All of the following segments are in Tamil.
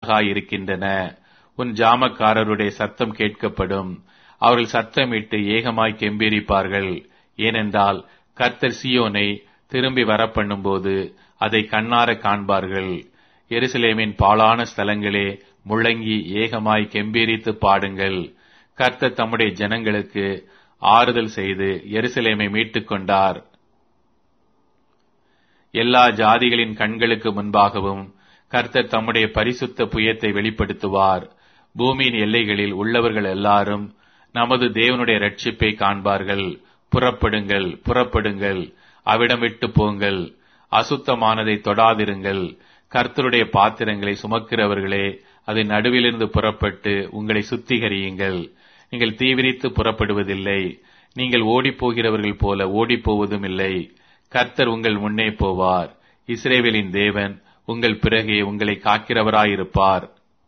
இருக்கின்றன உன் ஜாமக்காரருடைய சத்தம் கேட்கப்படும் அவர்கள் சத்தமிட்டு ஏகமாய் கெம்பீரிப்பார்கள் ஏனென்றால் கர்த்தர் சியோனை திரும்பி வரப்பண்ணும்போது அதை கண்ணார காண்பார்கள் எருசலேமின் பாழான ஸ்தலங்களே முழங்கி ஏகமாய் கெம்பீரித்து பாடுங்கள் கர்த்தர் தம்முடைய ஜனங்களுக்கு ஆறுதல் செய்து எருசலேமை மீட்டுக் கொண்டார் எல்லா ஜாதிகளின் கண்களுக்கு முன்பாகவும் கர்த்தர் தம்முடைய பரிசுத்த புயத்தை வெளிப்படுத்துவார் பூமியின் எல்லைகளில் உள்ளவர்கள் எல்லாரும் நமது தேவனுடைய ரட்சிப்பை காண்பார்கள் புறப்படுங்கள் புறப்படுங்கள் அவிடம் விட்டு போங்கள் அசுத்தமானதை தொடாதிருங்கள் கர்த்தருடைய பாத்திரங்களை சுமக்கிறவர்களே அது நடுவிலிருந்து புறப்பட்டு உங்களை சுத்திகரியுங்கள் நீங்கள் தீவிரித்து புறப்படுவதில்லை நீங்கள் ஓடிப்போகிறவர்கள் போல ஓடிப்போவதும் இல்லை கர்த்தர் உங்கள் முன்னே போவார் இஸ்ரேவேலின் தேவன் உங்கள் பிறகே உங்களை காக்கிறவராயிருப்பார்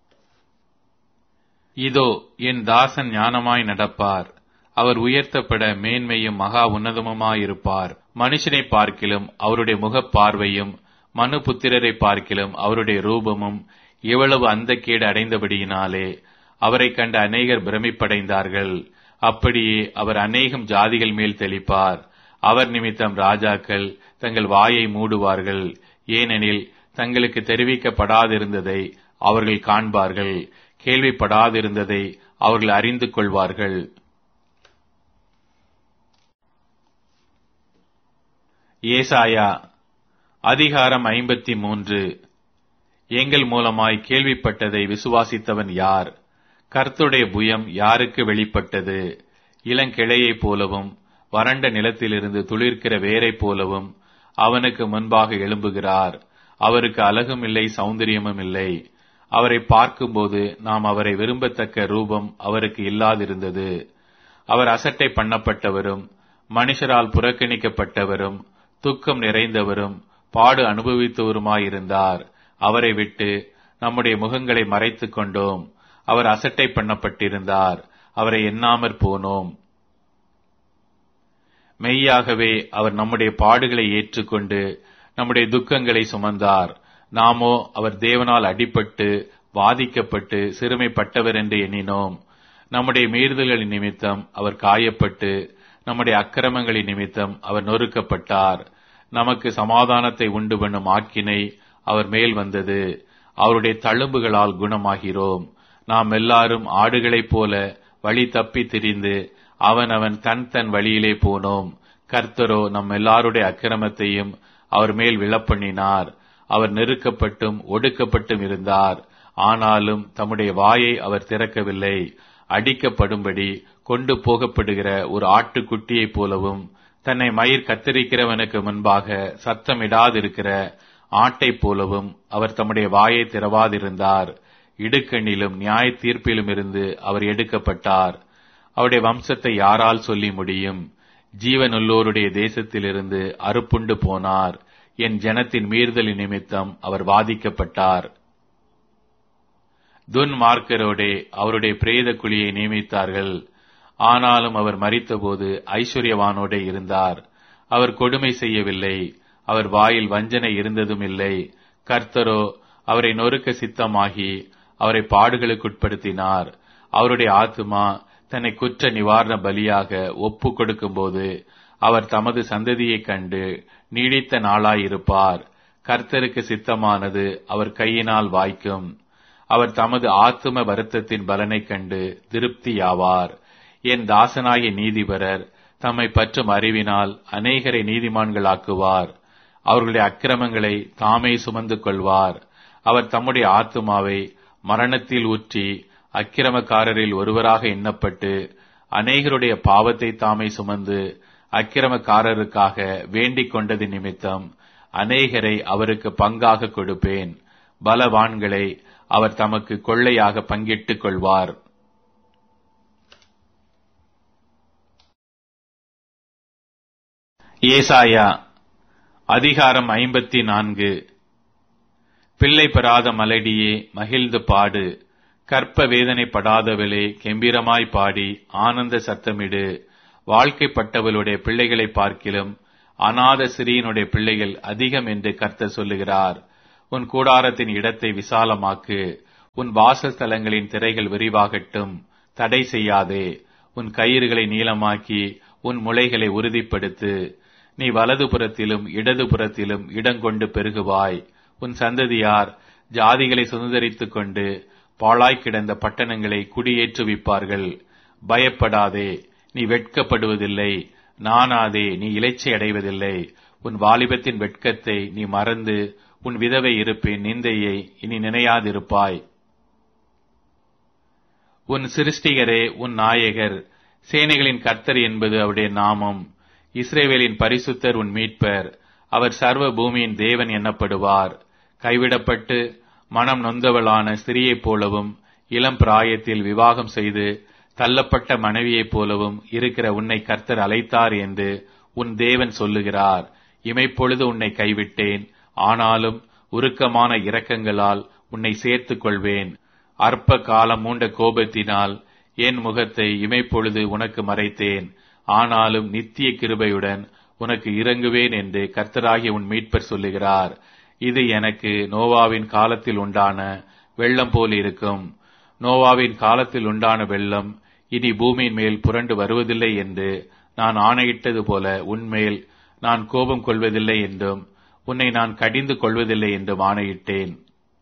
இதோ என் தாசன் ஞானமாய் நடப்பார் அவர் உயர்த்தப்பட மேன்மையும் மகா உன்னதமுமாயிருப்பார் மனுஷனை பார்க்கிலும் அவருடைய முகப் பார்வையும் மனு புத்திரரை பார்க்கிலும் அவருடைய ரூபமும் எவ்வளவு அந்த கேடு அடைந்தபடியினாலே அவரை கண்ட அநேகர் பிரமிப்படைந்தார்கள் அப்படியே அவர் அநேகம் ஜாதிகள் மேல் தெளிப்பார் அவர் நிமித்தம் ராஜாக்கள் தங்கள் வாயை மூடுவார்கள் ஏனெனில் தங்களுக்கு தெரிவிக்கப்படாதிருந்ததை அவர்கள் காண்பார்கள் கேள்விப்படாதிருந்ததை அவர்கள் அறிந்து கொள்வார்கள் ஏசாயா அதிகாரம் ஐம்பத்தி மூன்று எங்கள் மூலமாய் கேள்விப்பட்டதை விசுவாசித்தவன் யார் கர்த்தருடைய புயம் யாருக்கு வெளிப்பட்டது இளங்கிளையைப் போலவும் வறண்ட நிலத்திலிருந்து துளிர்க்கிற வேரைப் போலவும் அவனுக்கு முன்பாக எழும்புகிறார் அவருக்கு அழகும் இல்லை சௌந்தரியமும் இல்லை அவரை பார்க்கும்போது நாம் அவரை விரும்பத்தக்க ரூபம் அவருக்கு இல்லாதிருந்தது அவர் அசட்டை பண்ணப்பட்டவரும் மனுஷரால் புறக்கணிக்கப்பட்டவரும் துக்கம் நிறைந்தவரும் பாடு அனுபவித்தவருமாயிருந்தார் அவரை விட்டு நம்முடைய முகங்களை மறைத்துக் கொண்டோம் அவர் அசட்டை பண்ணப்பட்டிருந்தார் அவரை எண்ணாமற் போனோம் மெய்யாகவே அவர் நம்முடைய பாடுகளை ஏற்றுக்கொண்டு நம்முடைய துக்கங்களை சுமந்தார் நாமோ அவர் தேவனால் அடிபட்டு வாதிக்கப்பட்டு சிறுமைப்பட்டவர் என்று எண்ணினோம் நம்முடைய மீறுதல்களின் நிமித்தம் அவர் காயப்பட்டு நம்முடைய அக்கிரமங்களின் நிமித்தம் அவர் நொறுக்கப்பட்டார் நமக்கு சமாதானத்தை உண்டு பண்ணும் ஆக்கினை அவர் மேல் வந்தது அவருடைய தழும்புகளால் குணமாகிறோம் நாம் எல்லாரும் ஆடுகளைப் போல வழி தப்பி திரிந்து அவன் அவன் தன் தன் வழியிலே போனோம் கர்த்தரோ நம் எல்லாருடைய அக்கிரமத்தையும் அவர் மேல் விழப்பண்ணினார் அவர் நெருக்கப்பட்டும் ஒடுக்கப்பட்டும் இருந்தார் ஆனாலும் தம்முடைய வாயை அவர் திறக்கவில்லை அடிக்கப்படும்படி கொண்டு போகப்படுகிற ஒரு ஆட்டுக்குட்டியைப் போலவும் தன்னை மயிர் கத்தரிக்கிறவனுக்கு முன்பாக சத்தமிடாதிருக்கிற ஆட்டைப் போலவும் அவர் தம்முடைய வாயை திறவாதிருந்தார் இடுக்கண்ணிலும் நியாய தீர்ப்பிலும் இருந்து அவர் எடுக்கப்பட்டார் அவருடைய வம்சத்தை யாரால் சொல்லி முடியும் ஜீவனுள்ளோருடைய தேசத்திலிருந்து அறுப்புண்டு போனார் என் ஜனத்தின் மீறுதலின் நிமித்தம் அவர் வாதிக்கப்பட்டார் துன்மார்க்கரோடே அவருடைய பிரேத குழியை நியமித்தார்கள் ஆனாலும் அவர் மறித்தபோது ஐஸ்வர்யவானோடே இருந்தார் அவர் கொடுமை செய்யவில்லை அவர் வாயில் வஞ்சனை இருந்ததும் இல்லை கர்த்தரோ அவரை நொறுக்க சித்தமாகி அவரை பாடுகளுக்குட்படுத்தினார் அவருடைய ஆத்துமா தன்னை குற்ற நிவாரண பலியாக ஒப்பு கொடுக்கும்போது அவர் தமது சந்ததியைக் கண்டு நீடித்த நாளாயிருப்பார் கர்த்தருக்கு சித்தமானது அவர் கையினால் வாய்க்கும் அவர் தமது ஆத்தும வருத்தத்தின் பலனைக் கண்டு திருப்தியாவார் என் தாசனாகிய நீதிபரர் தம்மை பற்றும் அறிவினால் அநேகரை நீதிமான்களாக்குவார் அவர்களுடைய அக்கிரமங்களை தாமே சுமந்து கொள்வார் அவர் தம்முடைய ஆத்துமாவை மரணத்தில் ஊற்றி அக்கிரமக்காரரில் ஒருவராக எண்ணப்பட்டு அநேகருடைய பாவத்தை தாமே சுமந்து அக்கிரமக்காரருக்காக வேண்டிக் கொண்டது நிமித்தம் அநேகரை அவருக்கு பங்காக கொடுப்பேன் பலவான்களை அவர் தமக்கு கொள்ளையாக பங்கிட்டுக் கொள்வார் ஏசாயா அதிகாரம் ஐம்பத்தி நான்கு பிள்ளை பெறாத மலடியே மகிழ்ந்து பாடு கற்ப வேதனைப்படாதவளே கெம்பீரமாய் பாடி ஆனந்த சத்தமிடு வாழ்க்கைப்பட்டவளுடைய பிள்ளைகளை பார்க்கிலும் அநாத சிறியனுடைய பிள்ளைகள் அதிகம் என்று கர்த்தர் சொல்லுகிறார் உன் கூடாரத்தின் இடத்தை விசாலமாக்கு உன் வாசஸ்தலங்களின் திரைகள் விரிவாகட்டும் தடை செய்யாதே உன் கயிறுகளை நீளமாக்கி உன் முளைகளை உறுதிப்படுத்து நீ வலதுபுறத்திலும் இடதுபுறத்திலும் இடங்கொண்டு பெருகுவாய் உன் சந்ததியார் ஜாதிகளை சுதந்திரித்துக் கொண்டு பாழாய் கிடந்த பட்டணங்களை குடியேற்றுவிப்பார்கள் பயப்படாதே நீ வெட்கப்படுவதில்லை நானாதே நீ இலைச்சை அடைவதில்லை உன் வாலிபத்தின் வெட்கத்தை நீ மறந்து உன் விதவை இருப்பின் நிந்தையை இனி நினையாதிருப்பாய் உன் சிருஷ்டிகரே உன் நாயகர் சேனைகளின் கர்த்தர் என்பது அவருடைய நாமம் இஸ்ரேவேலின் பரிசுத்தர் உன் மீட்பர் அவர் சர்வ பூமியின் தேவன் எண்ணப்படுவார் கைவிடப்பட்டு மனம் நொந்தவளான ஸ்திரியைப் போலவும் இளம் பிராயத்தில் விவாகம் செய்து தள்ளப்பட்ட மனைவியைப் போலவும் இருக்கிற உன்னை கர்த்தர் அழைத்தார் என்று உன் தேவன் சொல்லுகிறார் இமைப்பொழுது உன்னை கைவிட்டேன் ஆனாலும் உருக்கமான இரக்கங்களால் உன்னை சேர்த்துக் கொள்வேன் அற்ப காலம் மூண்ட கோபத்தினால் என் முகத்தை இமைப்பொழுது உனக்கு மறைத்தேன் ஆனாலும் நித்திய கிருபையுடன் உனக்கு இறங்குவேன் என்று கர்த்தராகிய உன் மீட்பர் சொல்லுகிறார் இது எனக்கு நோவாவின் காலத்தில் உண்டான வெள்ளம் போல் இருக்கும் நோவாவின் காலத்தில் உண்டான வெள்ளம் இனி பூமியின் மேல் புரண்டு வருவதில்லை என்று நான் ஆணையிட்டது போல உன்மேல் நான் கோபம் கொள்வதில்லை என்றும் உன்னை நான் கடிந்து கொள்வதில்லை என்றும் ஆணையிட்டேன்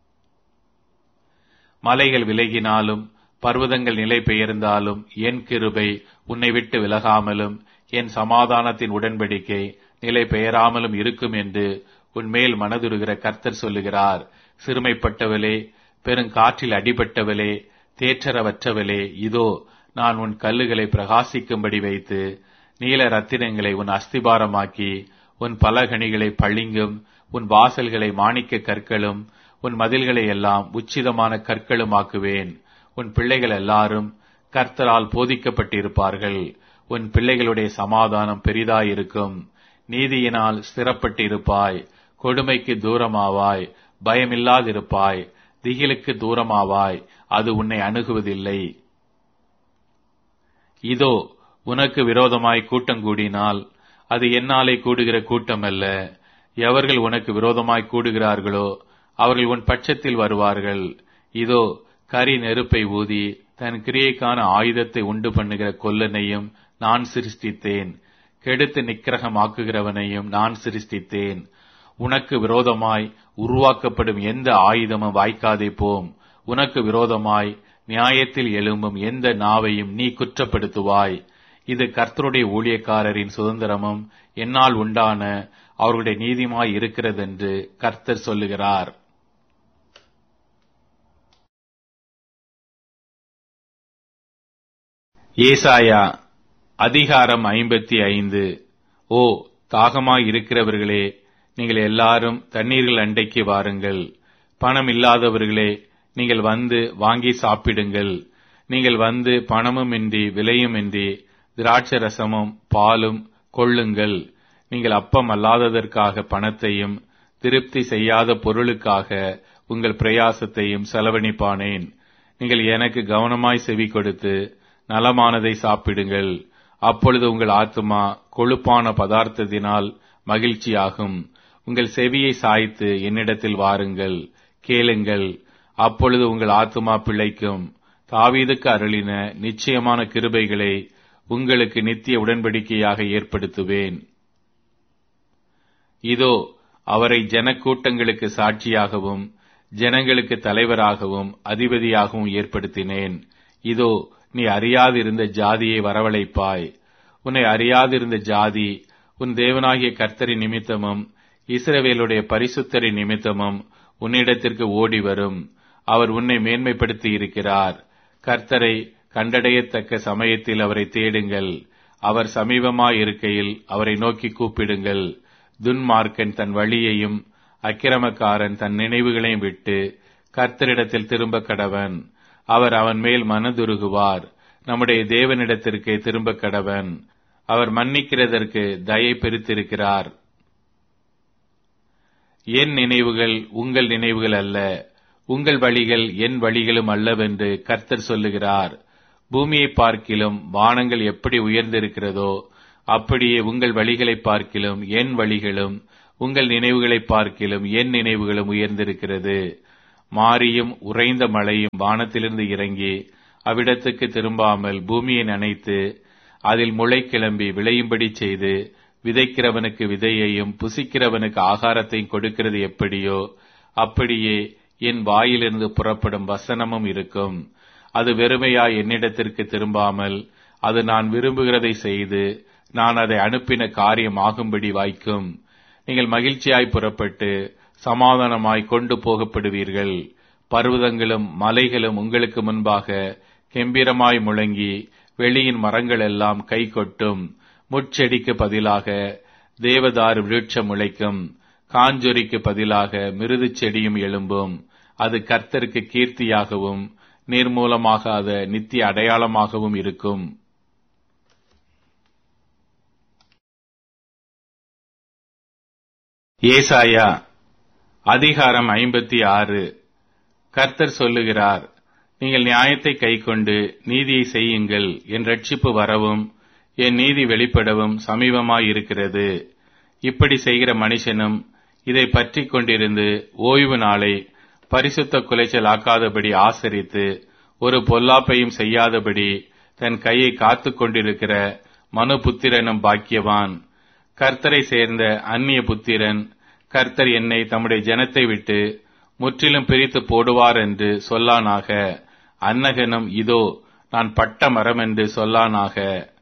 மலைகள் விலகினாலும் பர்வதங்கள் நிலை பெயர்ந்தாலும் என் கிருபை உன்னை விட்டு விலகாமலும் என் சமாதானத்தின் உடன்படிக்கை நிலை பெயராமலும் இருக்கும் என்று உன்மேல் மனதுருகிற கர்த்தர் சொல்லுகிறார் சிறுமைப்பட்டவளே பெருங்காற்றில் அடிபட்டவளே தேற்றரவற்றவளே இதோ நான் உன் கல்லுகளை பிரகாசிக்கும்படி வைத்து நீல ரத்தினங்களை உன் அஸ்திபாரமாக்கி உன் பலகணிகளை பளிங்கும் உன் வாசல்களை மாணிக்க கற்களும் உன் மதில்களை எல்லாம் உச்சிதமான கற்களும் ஆக்குவேன் உன் பிள்ளைகள் எல்லாரும் கர்த்தரால் போதிக்கப்பட்டிருப்பார்கள் உன் பிள்ளைகளுடைய சமாதானம் பெரிதாயிருக்கும் நீதியினால் ஸ்திரப்பட்டிருப்பாய் கொடுமைக்கு தூரமாவாய் பயமில்லாதிருப்பாய் திகிலுக்கு தூரமாவாய் அது உன்னை அணுகுவதில்லை இதோ உனக்கு விரோதமாய் கூட்டம் கூடினால் அது என்னாலே கூடுகிற கூட்டம் அல்ல எவர்கள் உனக்கு விரோதமாய் கூடுகிறார்களோ அவர்கள் உன் பட்சத்தில் வருவார்கள் இதோ கரி நெருப்பை ஊதி தன் கிரியைக்கான ஆயுதத்தை உண்டு பண்ணுகிற கொல்லனையும் நான் சிருஷ்டித்தேன் கெடுத்து நிக்கிரகமாக்குகிறவனையும் நான் சிருஷ்டித்தேன் உனக்கு விரோதமாய் உருவாக்கப்படும் எந்த ஆயுதமும் வாய்க்காதே போம் உனக்கு விரோதமாய் நியாயத்தில் எழும்பும் எந்த நாவையும் நீ குற்றப்படுத்துவாய் இது கர்த்தருடைய ஊழியக்காரரின் சுதந்திரமும் என்னால் உண்டான அவர்களுடைய நீதிமாய் இருக்கிறதென்று கர்த்தர் சொல்லுகிறார் ஏசாயா அதிகாரம் ஐம்பத்தி ஐந்து ஓ தாகமாய் இருக்கிறவர்களே நீங்கள் எல்லாரும் தண்ணீர்கள் அண்டைக்கு வாருங்கள் பணம் இல்லாதவர்களே நீங்கள் வந்து வாங்கி சாப்பிடுங்கள் நீங்கள் வந்து பணமும் இன்றி விலையும் இன்றி திராட்சை ரசமும் பாலும் கொள்ளுங்கள் நீங்கள் அப்பம் அல்லாததற்காக பணத்தையும் திருப்தி செய்யாத பொருளுக்காக உங்கள் பிரயாசத்தையும் செலவழிப்பானேன் நீங்கள் எனக்கு கவனமாய் செவி கொடுத்து நலமானதை சாப்பிடுங்கள் அப்பொழுது உங்கள் ஆத்துமா கொழுப்பான பதார்த்தத்தினால் மகிழ்ச்சியாகும் உங்கள் செவியை சாய்த்து என்னிடத்தில் வாருங்கள் கேளுங்கள் அப்பொழுது உங்கள் ஆத்துமா பிழைக்கும் தாவீதுக்கு அருளின நிச்சயமான கிருபைகளை உங்களுக்கு நித்திய உடன்படிக்கையாக ஏற்படுத்துவேன் இதோ அவரை ஜனக்கூட்டங்களுக்கு சாட்சியாகவும் ஜனங்களுக்கு தலைவராகவும் அதிபதியாகவும் ஏற்படுத்தினேன் இதோ நீ அறியாதிருந்த ஜாதியை வரவழைப்பாய் உன்னை அறியாதிருந்த ஜாதி உன் தேவனாகிய கர்த்தரின் நிமித்தமும் இஸ்ரவேலுடைய பரிசுத்தரின் நிமித்தமும் உன்னிடத்திற்கு ஓடி வரும் அவர் உன்னை மேன்மைப்படுத்தி இருக்கிறார் கர்த்தரை கண்டடையத்தக்க சமயத்தில் அவரை தேடுங்கள் அவர் சமீபமாயிருக்கையில் அவரை நோக்கி கூப்பிடுங்கள் துன்மார்க்கன் தன் வழியையும் அக்கிரமக்காரன் தன் நினைவுகளையும் விட்டு கர்த்தரிடத்தில் திரும்ப கடவன் அவர் அவன் மேல் மனதுருகுவார் நம்முடைய தேவனிடத்திற்கு திரும்ப கடவன் அவர் மன்னிக்கிறதற்கு தயை பெருத்திருக்கிறார் என் நினைவுகள் உங்கள் நினைவுகள் அல்ல உங்கள் வழிகள் என் வழிகளும் அல்லவென்று கர்த்தர் சொல்லுகிறார் பூமியை பார்க்கிலும் வானங்கள் எப்படி உயர்ந்திருக்கிறதோ அப்படியே உங்கள் வழிகளை பார்க்கிலும் என் வழிகளும் உங்கள் நினைவுகளை பார்க்கிலும் என் நினைவுகளும் உயர்ந்திருக்கிறது மாரியும் உறைந்த மழையும் வானத்திலிருந்து இறங்கி அவ்விடத்துக்கு திரும்பாமல் பூமியை நனைத்து அதில் முளை கிளம்பி விளையும்படி செய்து விதைக்கிறவனுக்கு விதையையும் புசிக்கிறவனுக்கு ஆகாரத்தையும் கொடுக்கிறது எப்படியோ அப்படியே என் வாயிலிருந்து புறப்படும் வசனமும் இருக்கும் அது வெறுமையாய் என்னிடத்திற்கு திரும்பாமல் அது நான் விரும்புகிறதை செய்து நான் அதை அனுப்பின காரியம் ஆகும்படி வாய்க்கும் நீங்கள் மகிழ்ச்சியாய் புறப்பட்டு சமாதானமாய் கொண்டு போகப்படுவீர்கள் பர்வதங்களும் மலைகளும் உங்களுக்கு முன்பாக கெம்பீரமாய் முழங்கி வெளியின் மரங்கள் எல்லாம் கை கொட்டும் முட்செடிக்கு பதிலாக தேவதாரு விருட்சம் முளைக்கும் காஞ்சொரிக்கு பதிலாக மிருது செடியும் எழும்பும் அது கர்த்தருக்கு கீர்த்தியாகவும் நீர்மூலமாக அது நித்திய அடையாளமாகவும் இருக்கும் ஏசாயா அதிகாரம் ஐம்பத்தி ஆறு கர்த்தர் சொல்லுகிறார் நீங்கள் நியாயத்தை கைக்கொண்டு நீதியை செய்யுங்கள் என் ரட்சிப்பு வரவும் என் நீதி வெளிப்படவும் சமீபமாயிருக்கிறது இப்படி செய்கிற மனுஷனும் இதை பற்றி கொண்டிருந்து ஓய்வு நாளை பரிசுத்த குலைச்சல் ஆக்காதபடி ஆசரித்து ஒரு பொல்லாப்பையும் செய்யாதபடி தன் கையை காத்து கொண்டிருக்கிற மனு புத்திரனும் பாக்கியவான் கர்த்தரை சேர்ந்த அந்நிய புத்திரன் கர்த்தர் என்னை தம்முடைய ஜனத்தை விட்டு முற்றிலும் பிரித்து போடுவார் என்று சொல்லானாக அன்னகனும் இதோ நான் பட்ட மரம் என்று சொல்லானாக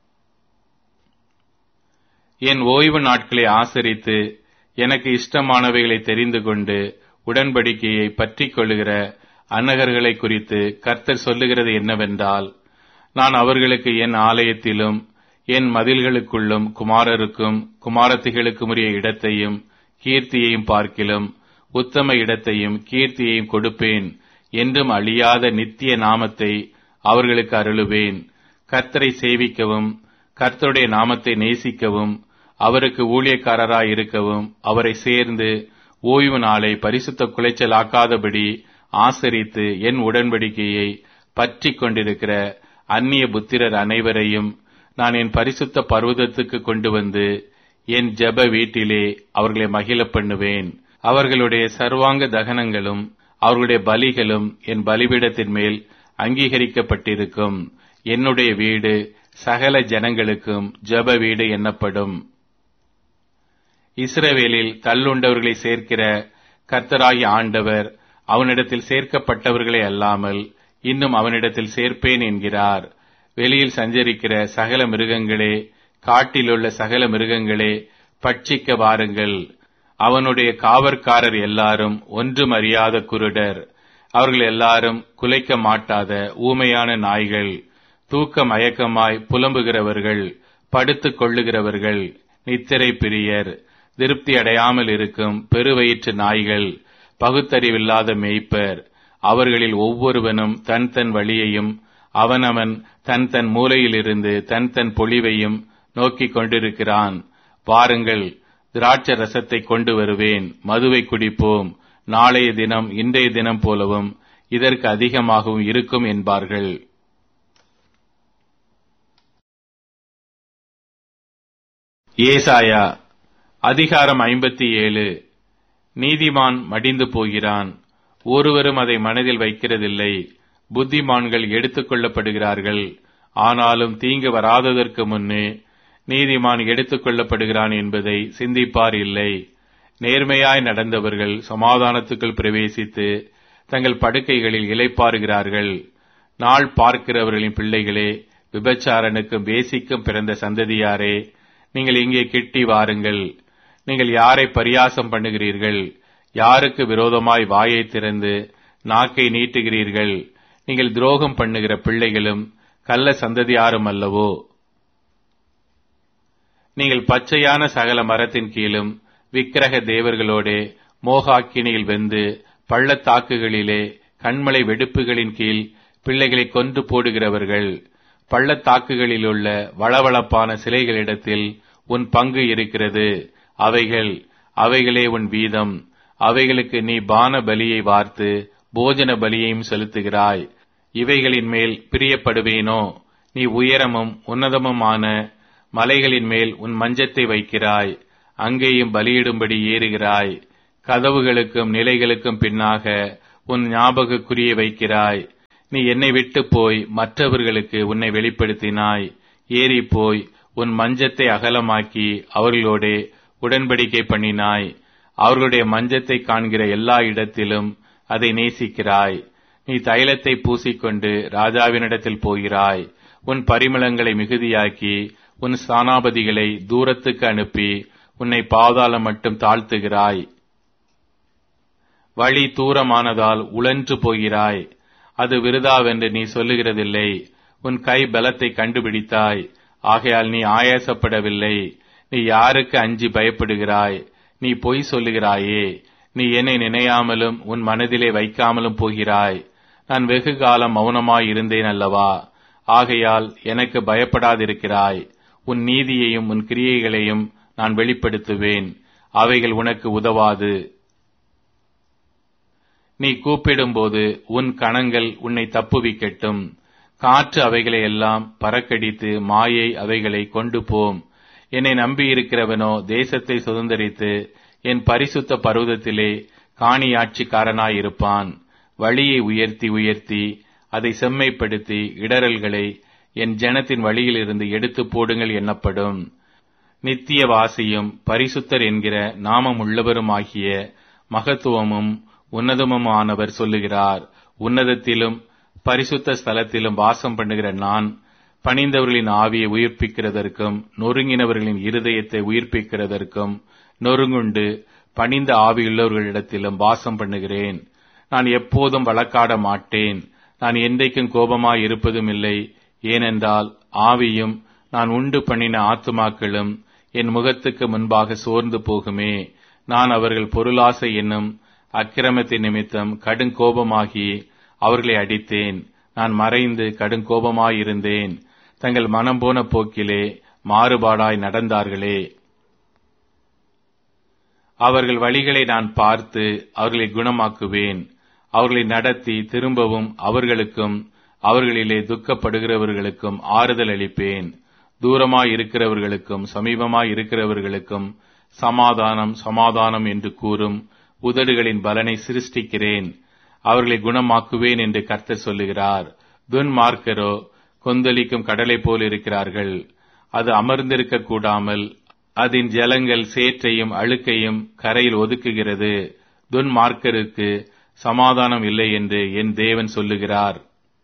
என் ஓய்வு நாட்களை ஆசரித்து எனக்கு இஷ்டமானவைகளை தெரிந்து கொண்டு உடன்படிக்கையை பற்றிக் கொள்ளுகிற அன்னகர்களை குறித்து கர்த்தர் சொல்லுகிறது என்னவென்றால் நான் அவர்களுக்கு என் ஆலயத்திலும் என் மதில்களுக்குள்ளும் குமாரருக்கும் குமாரத்திகளுக்கும் உரிய இடத்தையும் கீர்த்தியையும் பார்க்கிலும் உத்தம இடத்தையும் கீர்த்தியையும் கொடுப்பேன் என்றும் அழியாத நித்திய நாமத்தை அவர்களுக்கு அருளுவேன் கர்த்தரை சேவிக்கவும் கர்த்தருடைய நாமத்தை நேசிக்கவும் அவருக்கு ஊழியக்காரராய் இருக்கவும் அவரை சேர்ந்து ஓய்வு நாளை பரிசுத்த குலைச்சலாக்காதபடி ஆசரித்து என் உடன்படிக்கையை பற்றி கொண்டிருக்கிற அந்நிய புத்திரர் அனைவரையும் நான் என் பரிசுத்த பர்வதத்துக்கு கொண்டு வந்து என் ஜெப வீட்டிலே அவர்களை மகிழ பண்ணுவேன் அவர்களுடைய சர்வாங்க தகனங்களும் அவர்களுடைய பலிகளும் என் பலிபீடத்தின் மேல் அங்கீகரிக்கப்பட்டிருக்கும் என்னுடைய வீடு சகல ஜனங்களுக்கும் ஜெப வீடு எண்ணப்படும் இஸ்ரவேலில் தள்ளுண்டவர்களை சேர்க்கிற கர்த்தராகி ஆண்டவர் அவனிடத்தில் சேர்க்கப்பட்டவர்களே அல்லாமல் இன்னும் அவனிடத்தில் சேர்ப்பேன் என்கிறார் வெளியில் சஞ்சரிக்கிற சகல மிருகங்களே காட்டிலுள்ள சகல மிருகங்களே பட்சிக்க வாருங்கள் அவனுடைய காவற்காரர் எல்லாரும் ஒன்றும் அறியாத குருடர் அவர்கள் எல்லாரும் குலைக்க மாட்டாத ஊமையான நாய்கள் தூக்க மயக்கமாய் புலம்புகிறவர்கள் படுத்துக் கொள்ளுகிறவர்கள் நித்திரை பிரியர் திருப்தி அடையாமல் இருக்கும் பெருவயிற்று நாய்கள் பகுத்தறிவில்லாத மேய்ப்பர் அவர்களில் ஒவ்வொருவனும் தன் தன் வழியையும் அவனவன் தன் தன் மூலையிலிருந்து தன் தன் பொழிவையும் நோக்கிக் கொண்டிருக்கிறான் வாருங்கள் திராட்ச ரசத்தை கொண்டு வருவேன் மதுவை குடிப்போம் நாளைய தினம் இன்றைய தினம் போலவும் இதற்கு அதிகமாகவும் இருக்கும் என்பார்கள் ஏசாயா அதிகாரம் ஐம்பத்தி ஏழு நீதிமான் மடிந்து போகிறான் ஒருவரும் அதை மனதில் வைக்கிறதில்லை புத்திமான்கள் எடுத்துக் கொள்ளப்படுகிறார்கள் ஆனாலும் தீங்கு வராததற்கு முன்னே நீதிமான் எடுத்துக் கொள்ளப்படுகிறான் என்பதை சிந்திப்பார் இல்லை நேர்மையாய் நடந்தவர்கள் சமாதானத்துக்குள் பிரவேசித்து தங்கள் படுக்கைகளில் இலைப்பாறுகிறார்கள் நாள் பார்க்கிறவர்களின் பிள்ளைகளே விபச்சாரனுக்கும் வேசிக்கும் பிறந்த சந்ததியாரே நீங்கள் இங்கே கிட்டி வாருங்கள் நீங்கள் யாரை பரியாசம் பண்ணுகிறீர்கள் யாருக்கு விரோதமாய் வாயை திறந்து நாக்கை நீட்டுகிறீர்கள் நீங்கள் துரோகம் பண்ணுகிற பிள்ளைகளும் கள்ள சந்ததியாரும் அல்லவோ நீங்கள் பச்சையான சகல மரத்தின் கீழும் விக்கிரக தேவர்களோடே மோகாக்கினியில் வெந்து பள்ளத்தாக்குகளிலே கண்மலை வெடுப்புகளின் கீழ் பிள்ளைகளை கொன்று போடுகிறவர்கள் பள்ளத்தாக்குகளிலுள்ள வளவளப்பான சிலைகளிடத்தில் உன் பங்கு இருக்கிறது அவைகள் அவைகளே உன் வீதம் அவைகளுக்கு நீ பான பலியை வார்த்து போஜன பலியையும் செலுத்துகிறாய் இவைகளின் மேல் பிரியப்படுவேனோ நீ உயரமும் உன்னதமுமான மலைகளின் மேல் உன் மஞ்சத்தை வைக்கிறாய் அங்கேயும் பலியிடும்படி ஏறுகிறாய் கதவுகளுக்கும் நிலைகளுக்கும் பின்னாக உன் ஞாபக குறியை வைக்கிறாய் நீ என்னை விட்டு போய் மற்றவர்களுக்கு உன்னை வெளிப்படுத்தினாய் ஏறி போய் உன் மஞ்சத்தை அகலமாக்கி அவர்களோடே உடன்படிக்கை பண்ணினாய் அவர்களுடைய மஞ்சத்தை காண்கிற எல்லா இடத்திலும் அதை நேசிக்கிறாய் நீ தைலத்தை பூசிக்கொண்டு ராஜாவினிடத்தில் போகிறாய் உன் பரிமளங்களை மிகுதியாக்கி உன் ஸ்தானாபதிகளை தூரத்துக்கு அனுப்பி உன்னை பாதாளம் மட்டும் தாழ்த்துகிறாய் வழி தூரமானதால் உழன்று போகிறாய் அது விருதாவென்று நீ சொல்லுகிறதில்லை உன் கை பலத்தை கண்டுபிடித்தாய் ஆகையால் நீ ஆயாசப்படவில்லை நீ யாருக்கு அஞ்சி பயப்படுகிறாய் நீ பொய் சொல்லுகிறாயே நீ என்னை நினையாமலும் உன் மனதிலே வைக்காமலும் போகிறாய் நான் வெகு காலம் மௌனமாய் இருந்தேன் அல்லவா ஆகையால் எனக்கு பயப்படாதிருக்கிறாய் உன் நீதியையும் உன் கிரியைகளையும் நான் வெளிப்படுத்துவேன் அவைகள் உனக்கு உதவாது நீ கூப்பிடும்போது உன் கணங்கள் உன்னை தப்புவிக்கட்டும் காற்று அவைகளை எல்லாம் பறக்கடித்து மாயை அவைகளை கொண்டு போம் என்னை நம்பியிருக்கிறவனோ தேசத்தை சுதந்திரித்து என் பரிசுத்த பருவதத்திலே காணியாட்சிக்காரனாயிருப்பான் வழியை உயர்த்தி உயர்த்தி அதை செம்மைப்படுத்தி இடரல்களை என் ஜனத்தின் வழியிலிருந்து எடுத்து போடுங்கள் என்னப்படும் நித்திய வாசியும் பரிசுத்தர் என்கிற நாமம் உள்ளவருமாகிய மகத்துவமும் உன்னதமுமானவர் சொல்லுகிறார் உன்னதத்திலும் பரிசுத்த ஸ்தலத்திலும் வாசம் பண்ணுகிற நான் பணிந்தவர்களின் ஆவியை உயிர்ப்பிக்கிறதற்கும் நொறுங்கினவர்களின் இருதயத்தை உயிர்ப்பிக்கிறதற்கும் நொறுங்குண்டு பணிந்த ஆவியுள்ளவர்களிடத்திலும் வாசம் பண்ணுகிறேன் நான் எப்போதும் வழக்காட மாட்டேன் நான் என்றைக்கும் கோபமாய் இருப்பதும் இல்லை ஏனென்றால் ஆவியும் நான் உண்டு பண்ணின ஆத்துமாக்களும் என் முகத்துக்கு முன்பாக சோர்ந்து போகுமே நான் அவர்கள் பொருளாசை என்னும் அக்கிரமத்தின் நிமித்தம் கடுங்கோபமாகி அவர்களை அடித்தேன் நான் மறைந்து கடுங்கோபமாயிருந்தேன் தங்கள் மனம் போன போக்கிலே மாறுபாடாய் நடந்தார்களே அவர்கள் வழிகளை நான் பார்த்து அவர்களை குணமாக்குவேன் அவர்களை நடத்தி திரும்பவும் அவர்களுக்கும் அவர்களிலே துக்கப்படுகிறவர்களுக்கும் ஆறுதல் அளிப்பேன் தூரமாய் இருக்கிறவர்களுக்கும் சமீபமாய் இருக்கிறவர்களுக்கும் சமாதானம் சமாதானம் என்று கூறும் உதடுகளின் பலனை சிருஷ்டிக்கிறேன் அவர்களை குணமாக்குவேன் என்று கர்த்தர் சொல்லுகிறார் துன்மார்க்கரோ கொந்தளிக்கும் கடலை போல் இருக்கிறார்கள் அது அமர்ந்திருக்க கூடாமல் அதன் ஜலங்கள் சேற்றையும் அழுக்கையும் கரையில் ஒதுக்குகிறது துன்மார்க்கருக்கு சமாதானம் இல்லை என்று என் தேவன் சொல்லுகிறார்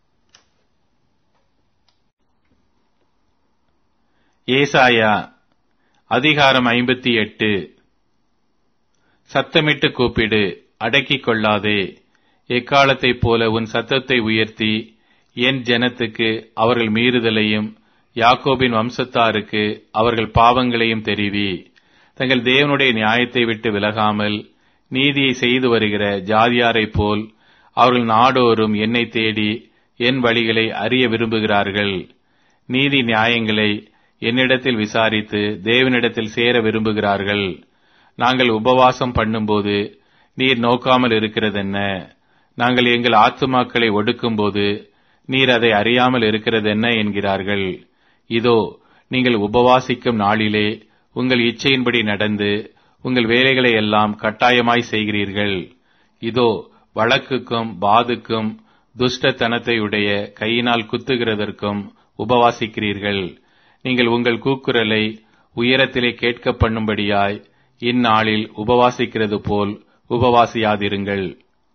ஏசாயா அதிகாரம் ஐம்பத்தி எட்டு சத்தமிட்டு கூப்பிடு அடக்கிக் கொள்ளாதே எக்காலத்தைப் போல உன் சத்தத்தை உயர்த்தி என் ஜனத்துக்கு அவர்கள் மீறுதலையும் யாக்கோபின் வம்சத்தாருக்கு அவர்கள் பாவங்களையும் தெரிவி தங்கள் தேவனுடைய நியாயத்தை விட்டு விலகாமல் நீதியை செய்து வருகிற ஜாதியாரைப் போல் அவர்கள் நாடோறும் என்னை தேடி என் வழிகளை அறிய விரும்புகிறார்கள் நீதி நியாயங்களை என்னிடத்தில் விசாரித்து தேவனிடத்தில் சேர விரும்புகிறார்கள் நாங்கள் உபவாசம் பண்ணும்போது நீர் நோக்காமல் இருக்கிறதென்ன நாங்கள் எங்கள் ஆத்துமாக்களை ஒடுக்கும்போது நீர் அதை அறியாமல் இருக்கிறதென்ன என்கிறார்கள் இதோ நீங்கள் உபவாசிக்கும் நாளிலே உங்கள் இச்சையின்படி நடந்து உங்கள் வேலைகளை எல்லாம் கட்டாயமாய் செய்கிறீர்கள் இதோ வழக்குக்கும் பாதுக்கும் துஷ்டத்தனத்தையுடைய கையினால் குத்துகிறதற்கும் உபவாசிக்கிறீர்கள் நீங்கள் உங்கள் கூக்குரலை உயரத்திலே கேட்க பண்ணும்படியாய் இந்நாளில் உபவாசிக்கிறது போல் உபவாசியாதிருங்கள்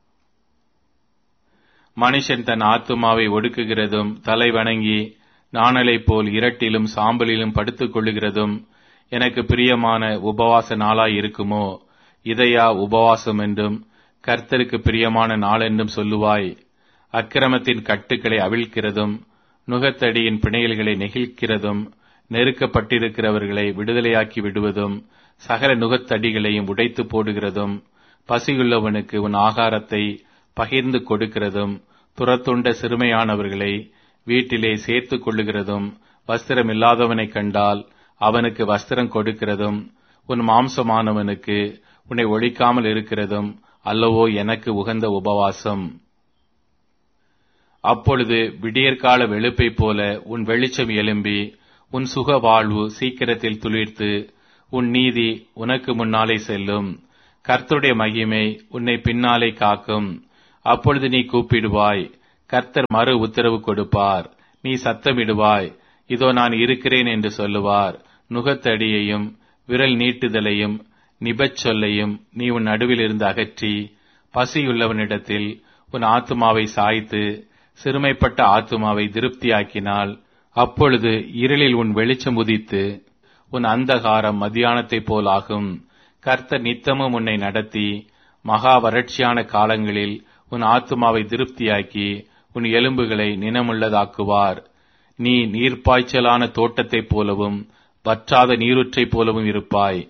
மனுஷன் தன் ஆத்துமாவை ஒடுக்குகிறதும் தலை வணங்கி நாணலைப் போல் இரட்டிலும் சாம்பலிலும் படுத்துக் கொள்ளுகிறதும் எனக்கு பிரியமான உபவாச நாளாய் இருக்குமோ இதையா உபவாசம் என்றும் கர்த்தருக்கு பிரியமான நாள் என்றும் சொல்லுவாய் அக்கிரமத்தின் கட்டுக்களை அவிழ்க்கிறதும் நுகத்தடியின் பிணையல்களை நெகிழ்க்கிறதும் நெருக்கப்பட்டிருக்கிறவர்களை விடுதலையாக்கி விடுவதும் சகல நுகத்தடிகளையும் உடைத்து போடுகிறதும் பசியுள்ளவனுக்கு உன் ஆகாரத்தை பகிர்ந்து கொடுக்கிறதும் துரத்துண்ட சிறுமையானவர்களை வீட்டிலே சேர்த்துக் கொள்ளுகிறதும் வஸ்திரம் இல்லாதவனைக் கண்டால் அவனுக்கு வஸ்திரம் கொடுக்கிறதும் உன் மாம்சமானவனுக்கு உன்னை ஒழிக்காமல் இருக்கிறதும் அல்லவோ எனக்கு உகந்த உபவாசம் அப்பொழுது விடியற்கால வெளுப்பைப் போல உன் வெளிச்சம் எழும்பி உன் சுக வாழ்வு சீக்கிரத்தில் துளிர்த்து உன் நீதி உனக்கு முன்னாலே செல்லும் கர்த்தருடைய மகிமை உன்னை பின்னாலே காக்கும் அப்பொழுது நீ கூப்பிடுவாய் கர்த்தர் மறு உத்தரவு கொடுப்பார் நீ சத்தமிடுவாய் இதோ நான் இருக்கிறேன் என்று சொல்லுவார் நுகத்தடியையும் விரல் நீட்டுதலையும் நிபச் சொல்லையும் நீ உன் நடுவில் இருந்து அகற்றி பசியுள்ளவனிடத்தில் உன் ஆத்துமாவை சாய்த்து சிறுமைப்பட்ட ஆத்துமாவை திருப்தியாக்கினால் அப்பொழுது இருளில் உன் வெளிச்சம் உதித்து உன் அந்தகாரம் மத்தியானத்தைப் போல் ஆகும் கர்த்தர் நித்தமும் உன்னை நடத்தி மகா வறட்சியான காலங்களில் உன் ஆத்துமாவை திருப்தியாக்கி உன் எலும்புகளை நினமுள்ளதாக்குவார் நீ நீர்ப்பாய்ச்சலான தோட்டத்தைப் போலவும் வற்றாத நீருற்றைப் போலவும் இருப்பாய்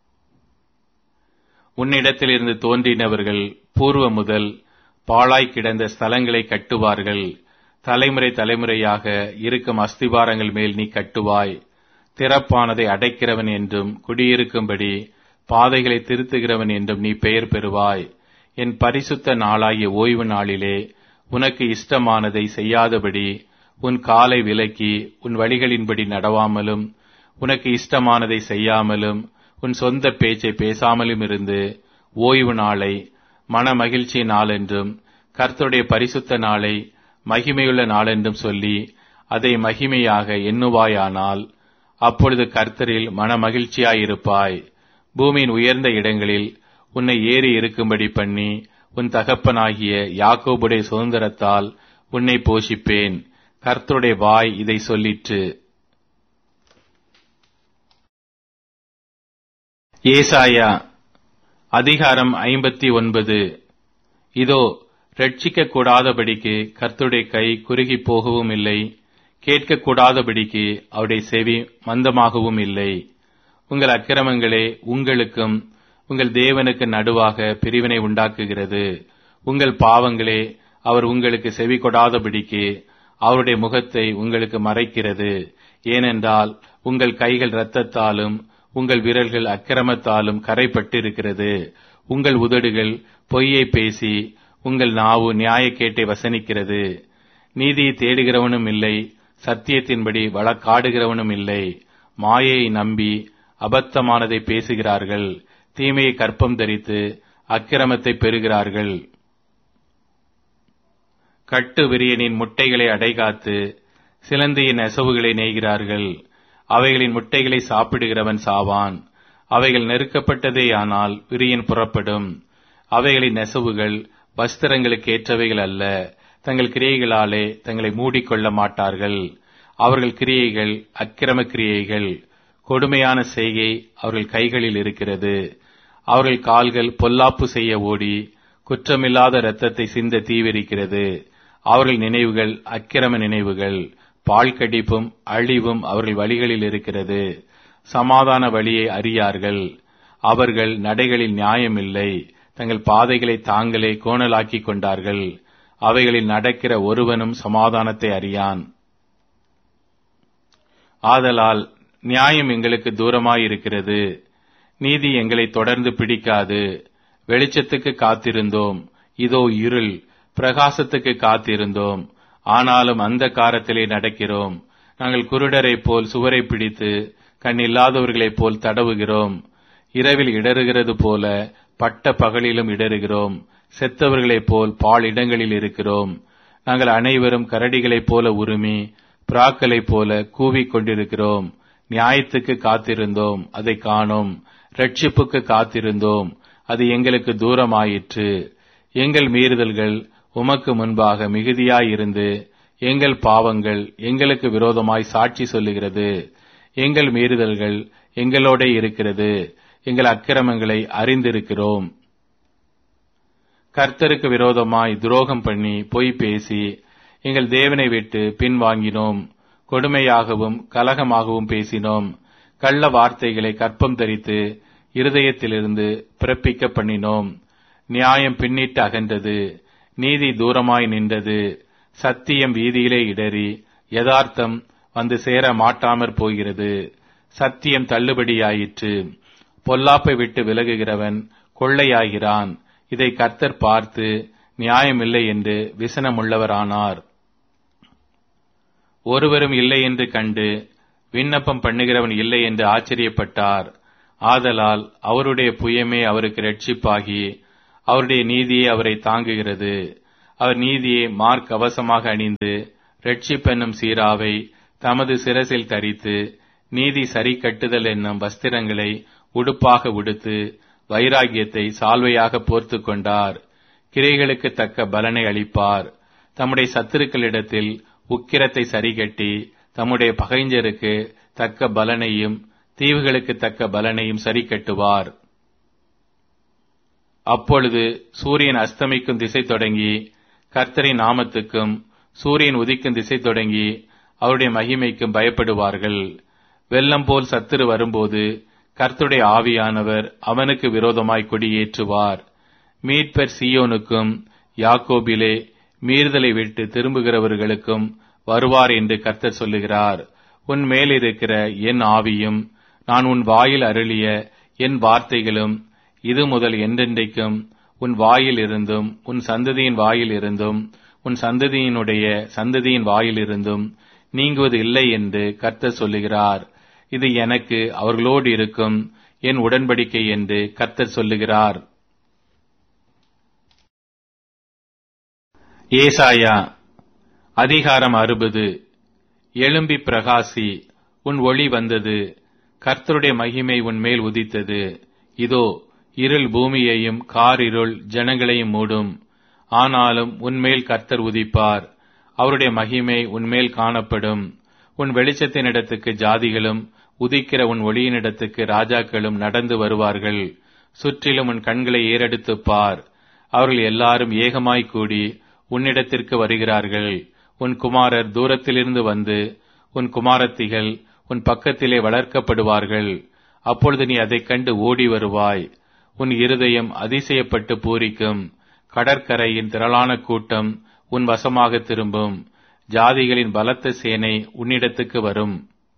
உன்னிடத்திலிருந்து தோன்றினவர்கள் பூர்வ முதல் பாழாய் கிடந்த ஸ்தலங்களை கட்டுவார்கள் தலைமுறை தலைமுறையாக இருக்கும் அஸ்திபாரங்கள் மேல் நீ கட்டுவாய் திறப்பானதை அடைக்கிறவன் என்றும் குடியிருக்கும்படி பாதைகளை திருத்துகிறவன் என்றும் நீ பெயர் பெறுவாய் என் பரிசுத்த நாளாகிய ஓய்வு நாளிலே உனக்கு இஷ்டமானதை செய்யாதபடி உன் காலை விலக்கி உன் வழிகளின்படி நடவாமலும் உனக்கு இஷ்டமானதை செய்யாமலும் உன் சொந்த பேச்சை பேசாமலும் இருந்து ஓய்வு நாளை மன மகிழ்ச்சி நாளென்றும் கர்த்தருடைய பரிசுத்த நாளை மகிமையுள்ள நாளென்றும் சொல்லி அதை மகிமையாக எண்ணுவாயானால் அப்பொழுது கர்த்தரில் மன மகிழ்ச்சியாயிருப்பாய் பூமியின் உயர்ந்த இடங்களில் உன்னை ஏறி இருக்கும்படி பண்ணி உன் தகப்பனாகிய யாக்கோபுடைய சுதந்திரத்தால் உன்னை போஷிப்பேன் கர்த்தருடைய வாய் இதை சொல்லிற்று ஏசாயா அதிகாரம் ஐம்பத்தி ஒன்பது இதோ ரட்சிக்க கூடாதபடிக்கு கர்த்தருடைய கை குறுகி போகவும் இல்லை கேட்க கூடாதபடிக்கு அவருடைய செவி மந்தமாகவும் இல்லை உங்கள் அக்கிரமங்களே உங்களுக்கும் உங்கள் தேவனுக்கு நடுவாக பிரிவினை உண்டாக்குகிறது உங்கள் பாவங்களே அவர் உங்களுக்கு செவி கொடாதபடிக்கு அவருடைய முகத்தை உங்களுக்கு மறைக்கிறது ஏனென்றால் உங்கள் கைகள் இரத்தத்தாலும் உங்கள் விரல்கள் அக்கிரமத்தாலும் கரைப்பட்டிருக்கிறது உங்கள் உதடுகள் பொய்யை பேசி உங்கள் நாவு நியாயக்கேட்டை வசனிக்கிறது நீதியை தேடுகிறவனும் இல்லை சத்தியத்தின்படி வழக்காடுகிறவனும் இல்லை மாயை நம்பி அபத்தமானதை பேசுகிறார்கள் தீமையை கற்பம் தரித்து அக்கிரமத்தை பெறுகிறார்கள் கட்டு விரியனின் முட்டைகளை அடைகாத்து சிலந்தியின் நெசவுகளை நெய்கிறார்கள் அவைகளின் முட்டைகளை சாப்பிடுகிறவன் சாவான் அவைகள் நெருக்கப்பட்டதேயானால் விரியன் புறப்படும் அவைகளின் நெசவுகள் வஸ்திரங்களுக்கு ஏற்றவைகள் அல்ல தங்கள் கிரியைகளாலே தங்களை மூடிக்கொள்ள மாட்டார்கள் அவர்கள் கிரியைகள் அக்கிரம கிரியைகள் கொடுமையான செய்கை அவர்கள் கைகளில் இருக்கிறது அவர்கள் கால்கள் பொல்லாப்பு செய்ய ஓடி குற்றமில்லாத இரத்தத்தை சிந்த தீவிரிக்கிறது அவர்கள் நினைவுகள் அக்கிரம நினைவுகள் பாழ்கடிப்பும் அழிவும் அவர்கள் வழிகளில் இருக்கிறது சமாதான வழியை அறியார்கள் அவர்கள் நடைகளில் நியாயமில்லை தங்கள் பாதைகளை தாங்களே கோணலாக்கிக் கொண்டார்கள் அவைகளில் நடக்கிற ஒருவனும் சமாதானத்தை அறியான் ஆதலால் நியாயம் எங்களுக்கு தூரமாயிருக்கிறது நீதி எங்களை தொடர்ந்து பிடிக்காது வெளிச்சத்துக்கு காத்திருந்தோம் இதோ இருள் பிரகாசத்துக்கு காத்திருந்தோம் ஆனாலும் அந்த காரத்திலே நடக்கிறோம் நாங்கள் குருடரைப் போல் சுவரை பிடித்து கண் இல்லாதவர்களைப் போல் தடவுகிறோம் இரவில் இடறுகிறது போல பட்ட பகலிலும் இடறுகிறோம் செத்தவர்களைப் போல் பால் இடங்களில் இருக்கிறோம் நாங்கள் அனைவரும் கரடிகளைப் போல உருமி பிராக்களைப் போல கூவிக் கொண்டிருக்கிறோம் நியாயத்துக்கு காத்திருந்தோம் அதை காணோம் ரட்சிப்புக்கு காத்திருந்தோம் அது எங்களுக்கு தூரமாயிற்று எங்கள் மீறுதல்கள் உமக்கு முன்பாக மிகுதியாயிருந்து எங்கள் பாவங்கள் எங்களுக்கு விரோதமாய் சாட்சி சொல்லுகிறது எங்கள் மீறுதல்கள் எங்களோட இருக்கிறது எங்கள் அக்கிரமங்களை அறிந்திருக்கிறோம் கர்த்தருக்கு விரோதமாய் துரோகம் பண்ணி பொய் பேசி எங்கள் தேவனை விட்டு பின்வாங்கினோம் கொடுமையாகவும் கலகமாகவும் பேசினோம் கள்ள வார்த்தைகளை கற்பம் தரித்து இருதயத்திலிருந்து பிறப்பிக்க பண்ணினோம் நியாயம் பின்னிட்டு அகன்றது நீதி தூரமாய் நின்றது சத்தியம் வீதியிலே இடறி யதார்த்தம் வந்து சேர மாட்டாமற் போகிறது சத்தியம் தள்ளுபடியாயிற்று பொல்லாப்பை விட்டு விலகுகிறவன் கொள்ளையாகிறான் இதை கர்த்தர் பார்த்து நியாயமில்லை என்று விசனமுள்ளவரானார் ஒருவரும் இல்லை என்று கண்டு விண்ணப்பம் பண்ணுகிறவன் இல்லை என்று ஆச்சரியப்பட்டார் ஆதலால் அவருடைய புயமே அவருக்கு ரட்சிப்பாகி அவருடைய நீதியே அவரை தாங்குகிறது அவர் நீதியை மார்க்கவசமாக அணிந்து ரட்சிப்பென்னும் சீராவை தமது சிரசில் தரித்து நீதி சரி கட்டுதல் என்னும் வஸ்திரங்களை உடுப்பாக உடுத்து வைராகியத்தை சால்வையாக போர்த்து கொண்டார் கிரைகளுக்கு தக்க பலனை அளிப்பார் தம்முடைய சத்துருக்களிடத்தில் உக்கிரத்தை சரிகட்டி தம்முடைய பகைஞருக்கு தக்க பலனையும் தீவுகளுக்கு தக்க பலனையும் சரி கட்டுவார் அப்பொழுது சூரியன் அஸ்தமிக்கும் திசை தொடங்கி கர்த்தரின் நாமத்துக்கும் சூரியன் உதிக்கும் திசை தொடங்கி அவருடைய மகிமைக்கும் பயப்படுவார்கள் வெள்ளம் போல் சத்துரு வரும்போது கர்த்தருடைய ஆவியானவர் அவனுக்கு விரோதமாய் கொடியேற்றுவார் மீட்பர் சியோனுக்கும் யாக்கோபிலே மீறுதலை விட்டு திரும்புகிறவர்களுக்கும் வருவார் என்று கர்த்தர் சொல்லுகிறார் உன் மேலிருக்கிற என் ஆவியும் நான் உன் வாயில் அருளிய என் வார்த்தைகளும் இது முதல் என்றென்றைக்கும் உன் வாயில் இருந்தும் உன் சந்ததியின் வாயில் இருந்தும் உன் சந்ததியினுடைய சந்ததியின் வாயில் இருந்தும் நீங்குவது இல்லை என்று கர்த்தர் சொல்லுகிறார் இது எனக்கு அவர்களோடு இருக்கும் என் உடன்படிக்கை என்று கர்த்தர் சொல்லுகிறார் ஏசாயா அதிகாரம் அறுபது எழும்பி பிரகாசி உன் ஒளி வந்தது கர்த்தருடைய மகிமை உன் மேல் உதித்தது இதோ இருள் பூமியையும் காரிருள் ஜனங்களையும் மூடும் ஆனாலும் உன்மேல் கர்த்தர் உதிப்பார் அவருடைய மகிமை உன்மேல் காணப்படும் உன் வெளிச்சத்தினிடத்துக்கு ஜாதிகளும் உதிக்கிற உன் ஒளியினிடத்துக்கு ராஜாக்களும் நடந்து வருவார்கள் சுற்றிலும் உன் கண்களை ஏறெடுத்துப் பார் அவர்கள் எல்லாரும் ஏகமாய் கூடி உன்னிடத்திற்கு வருகிறார்கள் உன் குமாரர் தூரத்திலிருந்து வந்து உன் குமாரத்திகள் உன் பக்கத்திலே வளர்க்கப்படுவார்கள் அப்பொழுது நீ அதைக் கண்டு ஓடி வருவாய் உன் இருதயம் அதிசயப்பட்டு பூரிக்கும் கடற்கரையின் திரளான கூட்டம் உன் வசமாக திரும்பும் ஜாதிகளின் பலத்த சேனை உன்னிடத்துக்கு வரும்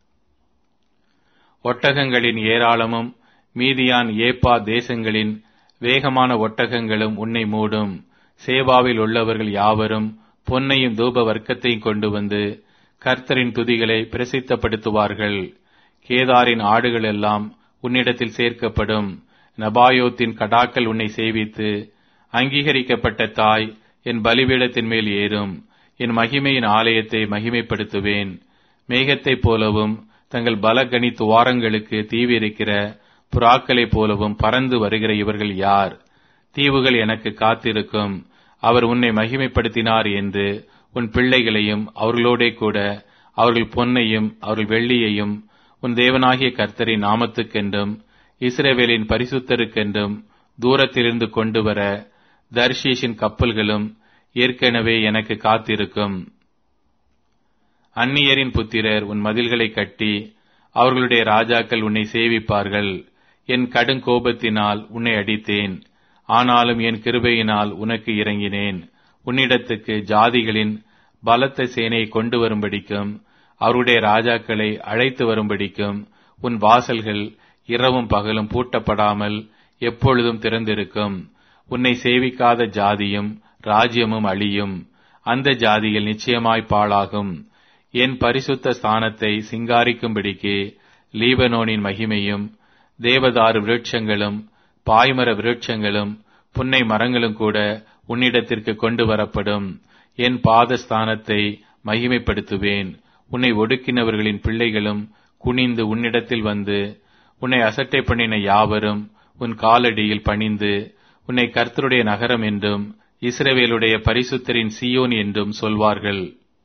ஒட்டகங்களின் ஏராளமும் மீதியான் ஏப்பா தேசங்களின் வேகமான ஒட்டகங்களும் உன்னை மூடும் சேவாவில் உள்ளவர்கள் யாவரும் பொன்னையும் தூப வர்க்கத்தையும் கொண்டு வந்து கர்த்தரின் துதிகளை பிரசித்தப்படுத்துவார்கள் கேதாரின் ஆடுகள் எல்லாம் உன்னிடத்தில் சேர்க்கப்படும் நபாயோத்தின் கடாக்கள் உன்னை சேவித்து அங்கீகரிக்கப்பட்ட தாய் என் பலிபீடத்தின் மேல் ஏறும் என் மகிமையின் ஆலயத்தை மகிமைப்படுத்துவேன் மேகத்தைப் போலவும் தங்கள் பலகனி துவாரங்களுக்கு தீவிரிக்கிற புறாக்களைப் போலவும் பறந்து வருகிற இவர்கள் யார் தீவுகள் எனக்கு காத்திருக்கும் அவர் உன்னை மகிமைப்படுத்தினார் என்று உன் பிள்ளைகளையும் அவர்களோடே கூட அவர்கள் பொன்னையும் அவர்கள் வெள்ளியையும் உன் தேவனாகிய கர்த்தரின் நாமத்துக்கென்றும் இஸ்ரேவேலின் பரிசுத்தருக்கென்றும் தூரத்திலிருந்து கொண்டு வர தர்ஷீஷின் கப்பல்களும் ஏற்கனவே எனக்கு காத்திருக்கும் அந்நியரின் புத்திரர் உன் மதில்களை கட்டி அவர்களுடைய ராஜாக்கள் உன்னை சேவிப்பார்கள் என் கடும் கோபத்தினால் உன்னை அடித்தேன் ஆனாலும் என் கிருபையினால் உனக்கு இறங்கினேன் உன்னிடத்துக்கு ஜாதிகளின் பலத்த சேனையை கொண்டு வரும்படிக்கும் அவருடைய ராஜாக்களை அழைத்து வரும்படிக்கும் உன் வாசல்கள் இரவும் பகலும் பூட்டப்படாமல் எப்பொழுதும் திறந்திருக்கும் உன்னை சேவிக்காத ஜாதியும் ராஜ்யமும் அழியும் அந்த ஜாதிகள் நிச்சயமாய் பாழாகும் என் பரிசுத்த ஸ்தானத்தை சிங்காரிக்கும்படிக்கு லீபனோனின் மகிமையும் தேவதாரு விருட்சங்களும் பாய்மர விருட்சங்களும் புன்னை மரங்களும் கூட உன்னிடத்திற்கு கொண்டு வரப்படும் என் பாதஸ்தானத்தை மகிமைப்படுத்துவேன் உன்னை ஒடுக்கினவர்களின் பிள்ளைகளும் குனிந்து உன்னிடத்தில் வந்து உன்னை அசட்டை பண்ணின யாவரும் உன் காலடியில் பணிந்து உன்னை கர்த்தருடைய நகரம் என்றும் இஸ்ரவேலுடைய பரிசுத்தரின் சியோன் என்றும் சொல்வார்கள்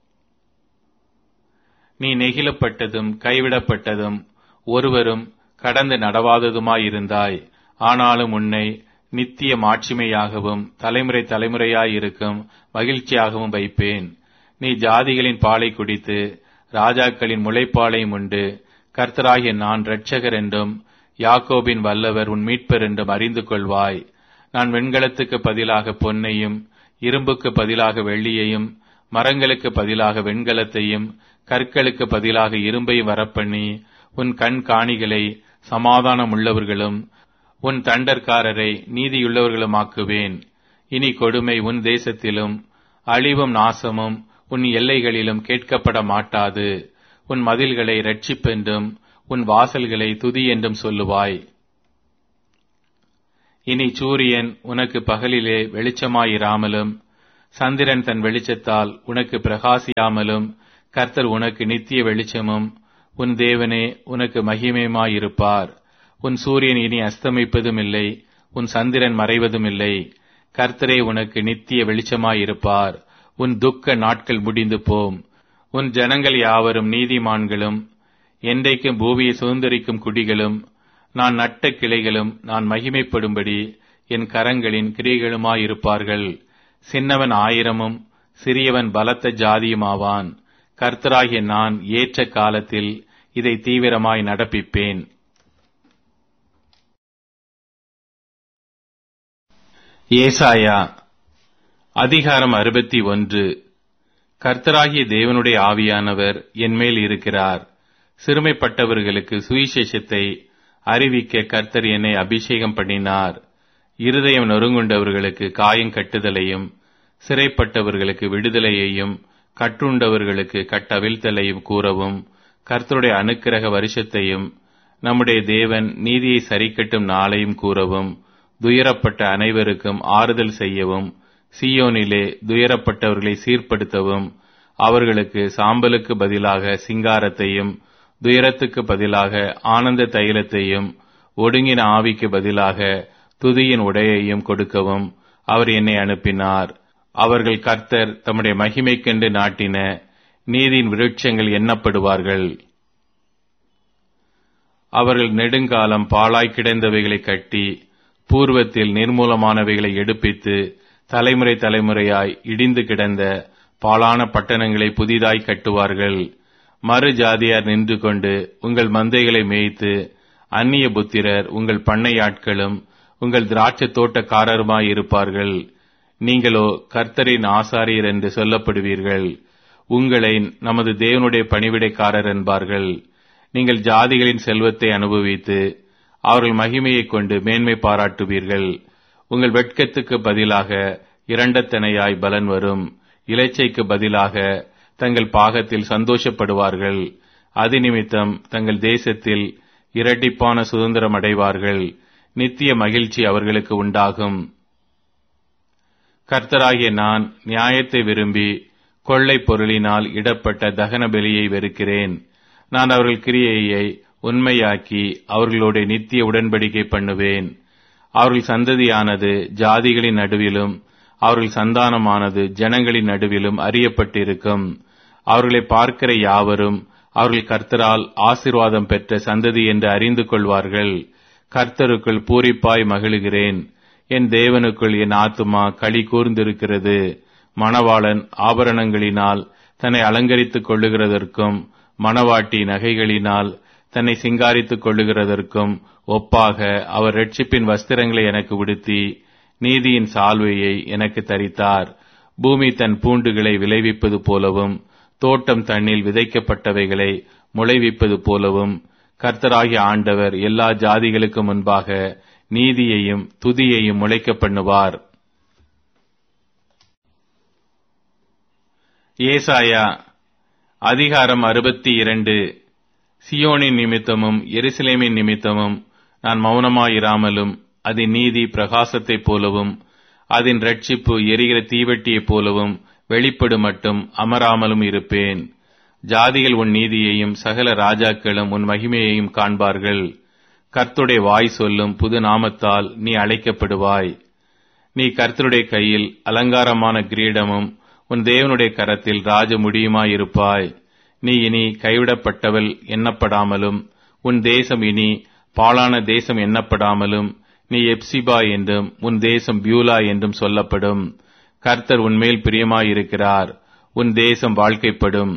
நீ நெகிழப்பட்டதும் கைவிடப்பட்டதும் ஒருவரும் கடந்து நடவாததுமாயிருந்தாய் ஆனாலும் உன்னை நித்திய மாட்சிமையாகவும் தலைமுறை தலைமுறையாயிருக்கும் மகிழ்ச்சியாகவும் வைப்பேன் நீ ஜாதிகளின் பாலை குடித்து ராஜாக்களின் முளைப்பாலையும் உண்டு கர்த்தராகிய நான் இரட்சகர் என்றும் யாக்கோபின் வல்லவர் உன் மீட்பர் என்றும் அறிந்து கொள்வாய் நான் வெண்கலத்துக்கு பதிலாக பொன்னையும் இரும்புக்கு பதிலாக வெள்ளியையும் மரங்களுக்கு பதிலாக வெண்கலத்தையும் கற்களுக்கு பதிலாக இரும்பையும் வரப்பண்ணி உன் கண் காணிகளை சமாதானம் உள்ளவர்களும் உன் தண்டற்காரரை நீதியுள்ளவர்களுமாக்குவேன் இனி கொடுமை உன் தேசத்திலும் அழிவும் நாசமும் உன் எல்லைகளிலும் கேட்கப்பட மாட்டாது உன் மதில்களை ரட்சிப்பென்றும் உன் வாசல்களை துதி என்றும் சொல்லுவாய் இனி சூரியன் உனக்கு பகலிலே வெளிச்சமாயிராமலும் சந்திரன் தன் வெளிச்சத்தால் உனக்கு பிரகாசியாமலும் கர்த்தர் உனக்கு நித்திய வெளிச்சமும் உன் தேவனே உனக்கு மகிமையுமாயிருப்பார் உன் சூரியன் இனி அஸ்தமிப்பதும் இல்லை உன் சந்திரன் மறைவதும் இல்லை கர்த்தரே உனக்கு நித்திய வெளிச்சமாயிருப்பார் உன் துக்க நாட்கள் முடிந்து போம் உன் ஜனங்கள் யாவரும் நீதிமான்களும் என்றைக்கும் பூமியை சுதந்திரிக்கும் குடிகளும் நான் நட்ட கிளைகளும் நான் மகிமைப்படும்படி என் கரங்களின் கிரிகளுமாயிருப்பார்கள் சின்னவன் ஆயிரமும் சிறியவன் பலத்த ஜாதியுமாவான் கர்த்தராகிய நான் ஏற்ற காலத்தில் இதை தீவிரமாய் நடப்பிப்பேன் ஏசாயா அதிகாரம் அறுபத்தி ஒன்று கர்த்தராகிய தேவனுடைய ஆவியானவர் என்மேல் இருக்கிறார் சிறுமைப்பட்டவர்களுக்கு சுவிசேஷத்தை அறிவிக்க கர்த்தர் என்னை அபிஷேகம் பண்ணினார் இருதயம் நொறுங்குண்டவர்களுக்கு காயம் கட்டுதலையும் சிறைப்பட்டவர்களுக்கு விடுதலையையும் கட்டுண்டவர்களுக்கு கட்டவிழ்த்தலையும் கூறவும் கர்த்தருடைய அனுக்கிரக வருஷத்தையும் நம்முடைய தேவன் நீதியை சரிக்கட்டும் நாளையும் கூறவும் துயரப்பட்ட அனைவருக்கும் ஆறுதல் செய்யவும் சியோனிலே துயரப்பட்டவர்களை சீர்படுத்தவும் அவர்களுக்கு சாம்பலுக்கு பதிலாக சிங்காரத்தையும் துயரத்துக்கு பதிலாக ஆனந்த தைலத்தையும் ஒடுங்கின ஆவிக்கு பதிலாக துதியின் உடையையும் கொடுக்கவும் அவர் என்னை அனுப்பினார் அவர்கள் கர்த்தர் தம்முடைய மகிமைக்கென்று நாட்டின நீதியின் விருட்சங்கள் எண்ணப்படுவார்கள் அவர்கள் நெடுங்காலம் பாழாய் கிடந்தவைகளை கட்டி பூர்வத்தில் நிர்மூலமானவைகளை எடுப்பித்து தலைமுறை தலைமுறையாய் இடிந்து கிடந்த பாழான பட்டணங்களை புதிதாய் கட்டுவார்கள் மறு ஜாதியார் நின்று கொண்டு உங்கள் மந்தைகளை மேய்த்து அந்நிய புத்திரர் உங்கள் பண்ணையாட்களும் உங்கள் திராட்சை தோட்டக்காரருமாய் இருப்பார்கள் நீங்களோ கர்த்தரின் ஆசாரியர் என்று சொல்லப்படுவீர்கள் உங்களை நமது தேவனுடைய பணிவிடைக்காரர் என்பார்கள் நீங்கள் ஜாதிகளின் செல்வத்தை அனுபவித்து அவர்கள் மகிமையைக் கொண்டு மேன்மை பாராட்டுவீர்கள் உங்கள் வெட்கத்துக்கு பதிலாக இரண்டத்தனையாய் பலன் வரும் இலைச்சைக்கு பதிலாக தங்கள் பாகத்தில் சந்தோஷப்படுவார்கள் அது நிமித்தம் தங்கள் தேசத்தில் இரட்டிப்பான சுதந்திரம் அடைவார்கள் நித்திய மகிழ்ச்சி அவர்களுக்கு உண்டாகும் கர்த்தராகிய நான் நியாயத்தை விரும்பி கொள்ளை பொருளினால் இடப்பட்ட தகன பலியை வெறுக்கிறேன் நான் அவர்கள் கிரியையை உண்மையாக்கி அவர்களோட நித்திய உடன்படிக்கை பண்ணுவேன் அவர்கள் சந்ததியானது ஜாதிகளின் நடுவிலும் அவர்கள் சந்தானமானது ஜனங்களின் நடுவிலும் அறியப்பட்டிருக்கும் அவர்களை பார்க்கிற யாவரும் அவர்கள் கர்த்தரால் ஆசிர்வாதம் பெற்ற சந்ததி என்று அறிந்து கொள்வார்கள் கர்த்தருக்குள் பூரிப்பாய் மகிழுகிறேன் என் தேவனுக்குள் என் ஆத்துமா களி கூர்ந்திருக்கிறது மணவாளன் ஆபரணங்களினால் தன்னை அலங்கரித்துக் கொள்ளுகிறதற்கும் மணவாட்டி நகைகளினால் தன்னை சிங்காரித்துக் கொள்ளுகிறதற்கும் ஒப்பாக அவர் ரட்சிப்பின் வஸ்திரங்களை எனக்கு உடுத்தி நீதியின் சால்வையை எனக்கு தரித்தார் பூமி தன் பூண்டுகளை விளைவிப்பது போலவும் தோட்டம் தண்ணில் விதைக்கப்பட்டவைகளை முளைவிப்பது போலவும் கர்த்தராகிய ஆண்டவர் எல்லா ஜாதிகளுக்கு முன்பாக நீதியையும் துதியையும் முளைக்க பண்ணுவார் ஏசாயா அதிகாரம் அறுபத்தி இரண்டு சியோனின் நிமித்தமும் எருசலேமின் நிமித்தமும் நான் மௌனமாயிராமலும் அதன் நீதி பிரகாசத்தைப் போலவும் அதன் ரட்சிப்பு எரிகிற தீவெட்டியைப் போலவும் வெளிப்படும் மட்டும் அமராமலும் இருப்பேன் ஜாதிகள் உன் நீதியையும் சகல ராஜாக்களும் உன் மகிமையையும் காண்பார்கள் கர்த்துடைய வாய் சொல்லும் புது நாமத்தால் நீ அழைக்கப்படுவாய் நீ கர்த்தருடைய கையில் அலங்காரமான கிரீடமும் உன் தேவனுடைய கரத்தில் ராஜ முடியுமாயிருப்பாய் நீ இனி கைவிடப்பட்டவள் எண்ணப்படாமலும் உன் தேசம் இனி பாழான தேசம் எண்ணப்படாமலும் நீ எப்சிபா என்றும் உன் தேசம் பியூலா என்றும் சொல்லப்படும் கர்த்தர் உன்மேல் பிரியமாயிருக்கிறார் உன் தேசம் வாழ்க்கைப்படும்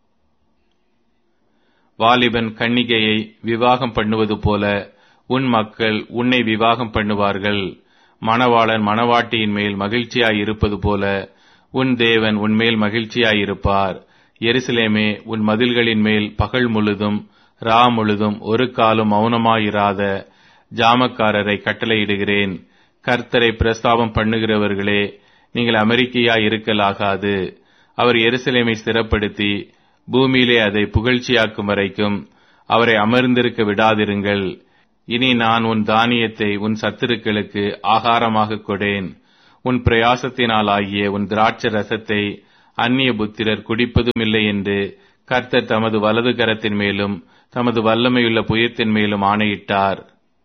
வாலிபன் கன்னிகையை விவாகம் பண்ணுவது போல உன் மக்கள் உன்னை விவாகம் பண்ணுவார்கள் மணவாளன் மணவாட்டியின் மேல் மகிழ்ச்சியாய் இருப்பது போல உன் தேவன் உன்மேல் மகிழ்ச்சியாயிருப்பார் எருசலேமே உன் மதில்களின் மேல் பகல் முழுதும் ரா முழுதும் ஒரு காலம் மௌனமாயிராத ஜாமக்காரரை கட்டளையிடுகிறேன் கர்த்தரை பிரஸ்தாபம் பண்ணுகிறவர்களே நீங்கள் அமெரிக்கையா இருக்கலாகாது அவர் எருசலேமை ஸ்திரப்படுத்தி பூமியிலே அதை புகழ்ச்சியாக்கும் வரைக்கும் அவரை அமர்ந்திருக்க விடாதிருங்கள் இனி நான் உன் தானியத்தை உன் சத்துருக்களுக்கு ஆகாரமாக கொடேன் உன் பிரயாசத்தினாலாகிய உன் திராட்சை ரசத்தை அந்நிய புத்திரர் குடிப்பதும் இல்லை என்று கர்த்தர் தமது வலது கரத்தின் மேலும் தமது வல்லமையுள்ள புயத்தின் மேலும் ஆணையிட்டார்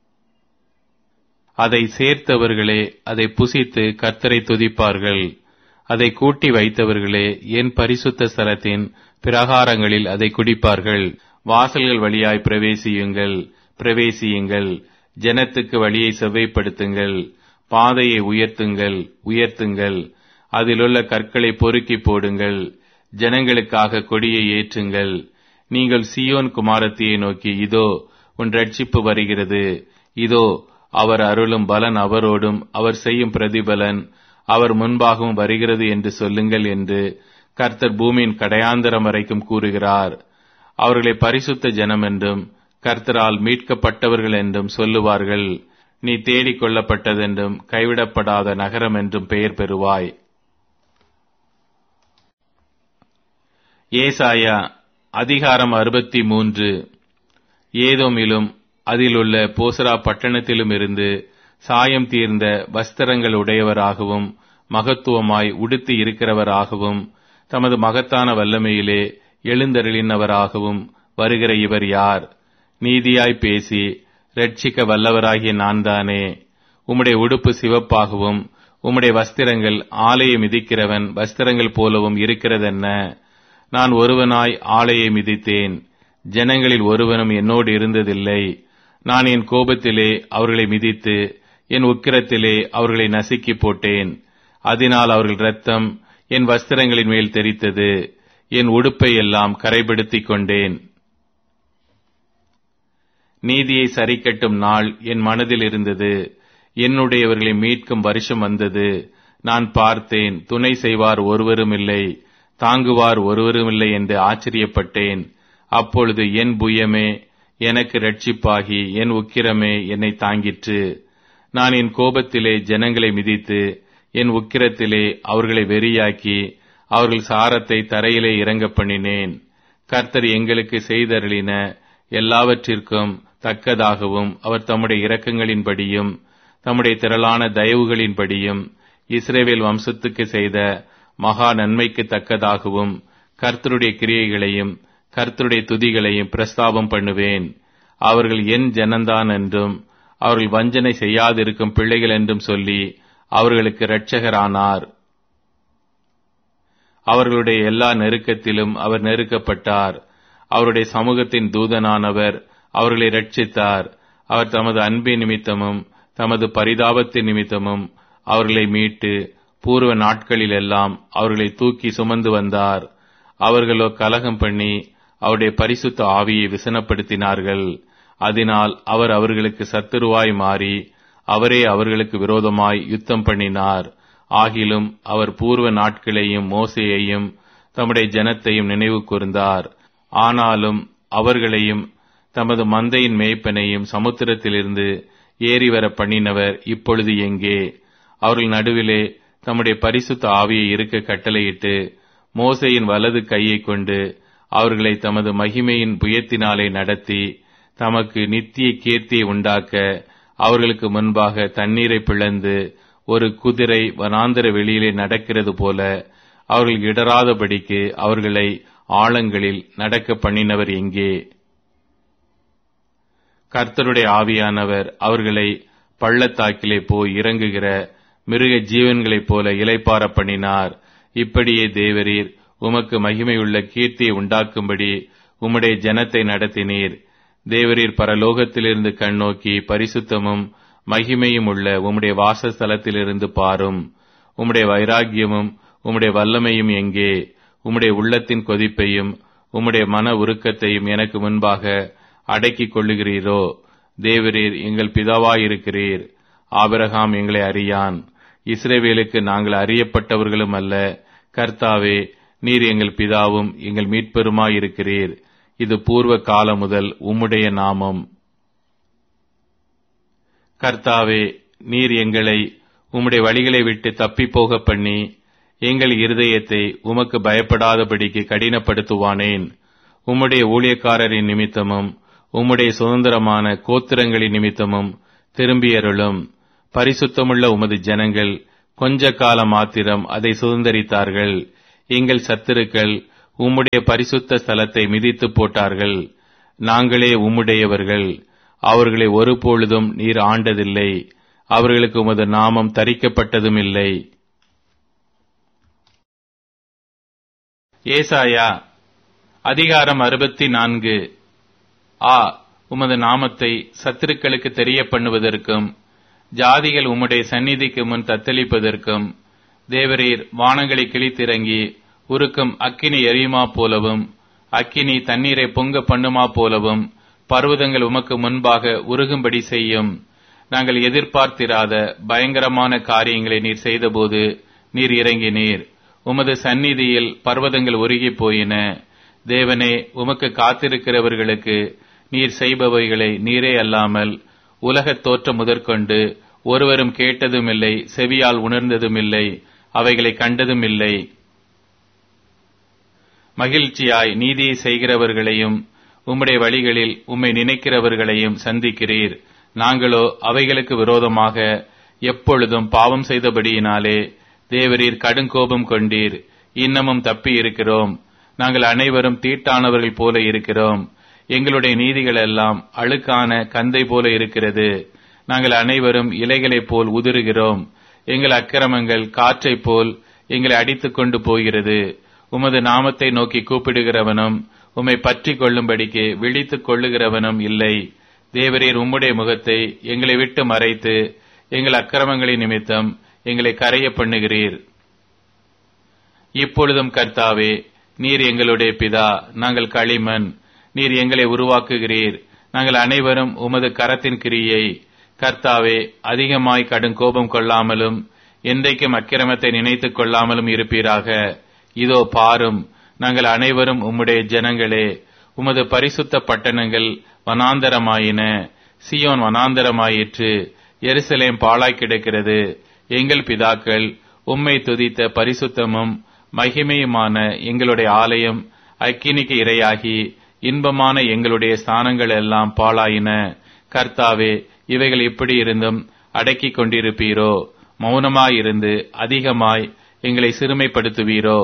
அதை சேர்த்தவர்களே அதை புசித்து கர்த்தரை துதிப்பார்கள் அதை கூட்டி வைத்தவர்களே என் பரிசுத்த ஸ்தலத்தின் பிரகாரங்களில் அதை குடிப்பார்கள் வாசல்கள் வழியாய் பிரவேசியுங்கள் பிரவேசியுங்கள் ஜனத்துக்கு வழியை செவ்வைப்படுத்துங்கள் பாதையை உயர்த்துங்கள் உயர்த்துங்கள் அதிலுள்ள கற்களை பொறுக்கி போடுங்கள் ஜனங்களுக்காக கொடியை ஏற்றுங்கள் நீங்கள் சியோன் குமாரத்தியை நோக்கி இதோ உன் ரட்சிப்பு வருகிறது இதோ அவர் அருளும் பலன் அவரோடும் அவர் செய்யும் பிரதிபலன் அவர் முன்பாகவும் வருகிறது என்று சொல்லுங்கள் என்று கர்த்தர் பூமியின் கடையாந்தரம் வரைக்கும் கூறுகிறார் அவர்களை பரிசுத்த ஜனம் என்றும் கர்த்தரால் மீட்கப்பட்டவர்கள் என்றும் சொல்லுவார்கள் நீ தேடிக் கொள்ளப்பட்டதென்றும் கைவிடப்படாத நகரம் என்றும் பெயர் பெறுவாய் ஏசாயா அதிகாரம் அறுபத்தி மூன்று ஏதோமிலும் அதிலுள்ள போசரா பட்டணத்திலும் இருந்து சாயம் தீர்ந்த வஸ்திரங்கள் உடையவராகவும் மகத்துவமாய் உடுத்தி இருக்கிறவராகவும் தமது மகத்தான வல்லமையிலே எழுந்தருளினவராகவும் வருகிற இவர் யார் நீதியாய் பேசி ரட்சிக்க வல்லவராகிய நான் தானே உம்முடைய உடுப்பு சிவப்பாகவும் உம்முடைய வஸ்திரங்கள் ஆலையை மிதிக்கிறவன் வஸ்திரங்கள் போலவும் இருக்கிறதென்ன நான் ஒருவனாய் ஆலையை மிதித்தேன் ஜனங்களில் ஒருவனும் என்னோடு இருந்ததில்லை நான் என் கோபத்திலே அவர்களை மிதித்து என் உக்கிரத்திலே அவர்களை நசுக்கி போட்டேன் அதனால் அவர்கள் இரத்தம் என் வஸ்திரங்களின் மேல் தெரித்தது என் உடுப்பை எல்லாம் கரைபடுத்திக் கொண்டேன் நீதியை சரிக்கட்டும் நாள் என் மனதில் இருந்தது என்னுடையவர்களை மீட்கும் வருஷம் வந்தது நான் பார்த்தேன் துணை செய்வார் ஒருவரும் இல்லை தாங்குவார் ஒருவரும் இல்லை என்று ஆச்சரியப்பட்டேன் அப்பொழுது என் புயமே எனக்கு ரட்சிப்பாகி என் உக்கிரமே என்னை தாங்கிற்று நான் என் கோபத்திலே ஜனங்களை மிதித்து என் உக்கிரத்திலே அவர்களை வெறியாக்கி அவர்கள் சாரத்தை தரையிலே இறங்க பண்ணினேன் கர்த்தர் எங்களுக்கு செய்தருளின எல்லாவற்றிற்கும் தக்கதாகவும் அவர் தம்முடைய இரக்கங்களின்படியும் தம்முடைய திரளான தயவுகளின்படியும் இஸ்ரேவேல் வம்சத்துக்கு செய்த மகா நன்மைக்கு தக்கதாகவும் கர்த்தருடைய கிரியைகளையும் கர்த்தருடைய துதிகளையும் பிரஸ்தாபம் பண்ணுவேன் அவர்கள் என் ஜனந்தான் என்றும் அவர்கள் வஞ்சனை செய்யாதிருக்கும் பிள்ளைகள் என்றும் சொல்லி அவர்களுக்கு இரட்சகரானார் அவர்களுடைய எல்லா நெருக்கத்திலும் அவர் நெருக்கப்பட்டார் அவருடைய சமூகத்தின் தூதனானவர் அவர்களை ரட்சித்தார் அவர் தமது அன்பின் நிமித்தமும் தமது பரிதாபத்தின் நிமித்தமும் அவர்களை மீட்டு பூர்வ நாட்களிலெல்லாம் அவர்களை தூக்கி சுமந்து வந்தார் அவர்களோ கலகம் பண்ணி அவருடைய பரிசுத்த ஆவியை விசனப்படுத்தினார்கள் அதனால் அவர் அவர்களுக்கு சத்துருவாய் மாறி அவரே அவர்களுக்கு விரோதமாய் யுத்தம் பண்ணினார் ஆகிலும் அவர் பூர்வ நாட்களையும் மோசையையும் தம்முடைய ஜனத்தையும் நினைவு கூர்ந்தார் ஆனாலும் அவர்களையும் தமது மந்தையின் மேய்ப்பனையும் சமுத்திரத்திலிருந்து ஏறி வர பண்ணினவர் இப்பொழுது எங்கே அவர்கள் நடுவிலே தம்முடைய பரிசுத்த ஆவியை இருக்க கட்டளையிட்டு மோசையின் வலது கையை கொண்டு அவர்களை தமது மகிமையின் புயத்தினாலே நடத்தி தமக்கு நித்திய கீர்த்தியை உண்டாக்க அவர்களுக்கு முன்பாக தண்ணீரை பிளந்து ஒரு குதிரை வனாந்தர வெளியிலே நடக்கிறது போல அவர்கள் இடராதபடிக்கு அவர்களை ஆழங்களில் நடக்க பண்ணினவர் எங்கே கர்த்தருடைய ஆவியானவர் அவர்களை பள்ளத்தாக்கிலே போய் இறங்குகிற மிருக ஜீவன்களைப் போல இலைப்பார பண்ணினார் இப்படியே தேவரீர் உமக்கு மகிமையுள்ள கீர்த்தியை உண்டாக்கும்படி உம்முடைய ஜனத்தை நடத்தினீர் தேவரீர் பரலோகத்திலிருந்து கண்ணோக்கி பரிசுத்தமும் மகிமையும் உள்ள உம்முடைய வாசஸ்தலத்திலிருந்து பாரும் உம்முடைய வைராக்கியமும் உம்முடைய வல்லமையும் எங்கே உம்முடைய உள்ளத்தின் கொதிப்பையும் உம்முடைய மன உருக்கத்தையும் எனக்கு முன்பாக அடக்கிக் கொள்ளுகிறீரோ தேவரீர் எங்கள் பிதாவாயிருக்கிறீர் ஆபிரகாம் எங்களை அறியான் இஸ்ரேவேலுக்கு நாங்கள் அறியப்பட்டவர்களும் அல்ல கர்த்தாவே நீர் எங்கள் பிதாவும் எங்கள் மீட்பெருமாயிருக்கிறீர் இது பூர்வ காலம் முதல் உம்முடைய நாமம் கர்த்தாவே நீர் எங்களை உம்முடைய வழிகளை விட்டு தப்பி போக பண்ணி எங்கள் இருதயத்தை உமக்கு பயப்படாதபடிக்கு கடினப்படுத்துவானேன் உம்முடைய ஊழியக்காரரின் நிமித்தமும் உம்முடைய சுதந்திரமான கோத்திரங்களின் நிமித்தமும் திரும்பியருளும் பரிசுத்தமுள்ள உமது ஜனங்கள் கொஞ்ச காலம் மாத்திரம் அதை சுதந்தரித்தார்கள் எங்கள் சத்துருக்கள் உம்முடைய பரிசுத்த ஸ்தலத்தை மிதித்து போட்டார்கள் நாங்களே உம்முடையவர்கள் அவர்களை ஒருபொழுதும் நீர் ஆண்டதில்லை அவர்களுக்கு உமது நாமம் தரிக்கப்பட்டதும் இல்லை ஏசாயா அதிகாரம் அறுபத்தி நான்கு ஆ உமது நாமத்தை சத்துருக்களுக்கு தெரிய பண்ணுவதற்கும் ஜாதிகள் உம்முடைய சந்நிதிக்கு முன் தத்தளிப்பதற்கும் தேவரீர் வானங்களை கிழித்திறங்கி உருக்கும் அக்கினி எரியுமா போலவும் அக்கினி தண்ணீரை பொங்க பண்ணுமா போலவும் பர்வதங்கள் உமக்கு முன்பாக உருகும்படி செய்யும் நாங்கள் எதிர்பார்த்திராத பயங்கரமான காரியங்களை நீர் செய்தபோது நீர் இறங்கினீர் உமது சந்நிதியில் பர்வதங்கள் உருகி போயின தேவனே உமக்கு காத்திருக்கிறவர்களுக்கு நீர் செய்பவைகளை நீரே அல்லாமல் உலகத் தோற்றம் முதற்கொண்டு ஒருவரும் கேட்டதும் இல்லை செவியால் உணர்ந்ததும் இல்லை அவைகளை கண்டதும் இல்லை மகிழ்ச்சியாய் நீதியை செய்கிறவர்களையும் உம்முடைய வழிகளில் உம்மை நினைக்கிறவர்களையும் சந்திக்கிறீர் நாங்களோ அவைகளுக்கு விரோதமாக எப்பொழுதும் பாவம் செய்தபடியினாலே தேவரீர் கடுங்கோபம் கொண்டீர் இன்னமும் தப்பி இருக்கிறோம் நாங்கள் அனைவரும் தீட்டானவர்கள் போல இருக்கிறோம் எங்களுடைய நீதிகள் எல்லாம் அழுக்கான கந்தை போல இருக்கிறது நாங்கள் அனைவரும் இலைகளைப் போல் உதிருகிறோம் எங்கள் அக்கிரமங்கள் காற்றைப் போல் எங்களை அடித்துக் கொண்டு போகிறது உமது நாமத்தை நோக்கி கூப்பிடுகிறவனும் உம்மை பற்றி கொள்ளும்படிக்கு விழித்துக் கொள்ளுகிறவனும் இல்லை தேவரீர் உம்முடைய முகத்தை எங்களை விட்டு மறைத்து எங்கள் அக்கிரமங்களின் நிமித்தம் எங்களை கரைய பண்ணுகிறீர் இப்பொழுதும் கர்த்தாவே நீர் எங்களுடைய பிதா நாங்கள் களிமண் நீர் எங்களை உருவாக்குகிறீர் நாங்கள் அனைவரும் உமது கரத்தின் கிரியை கர்த்தாவே அதிகமாய் கடும் கோபம் கொள்ளாமலும் என்றைக்கும் அக்கிரமத்தை நினைத்துக் கொள்ளாமலும் இருப்பீராக இதோ பாரும் நாங்கள் அனைவரும் உம்முடைய ஜனங்களே உமது பரிசுத்த பட்டணங்கள் வனாந்தரமாயின சியோன் வனாந்தரமாயிற்று எருசலேம் பாழாய் கிடக்கிறது எங்கள் பிதாக்கள் உம்மை துதித்த பரிசுத்தமும் மகிமையுமான எங்களுடைய ஆலயம் அக்கினிக்கு இரையாகி இன்பமான எங்களுடைய ஸ்தானங்கள் எல்லாம் பாழாயின கர்த்தாவே இவைகள் இப்படி இருந்தும் அடக்கிக் கொண்டிருப்பீரோ மௌனமாயிருந்து அதிகமாய் எங்களை சிறுமைப்படுத்துவீரோ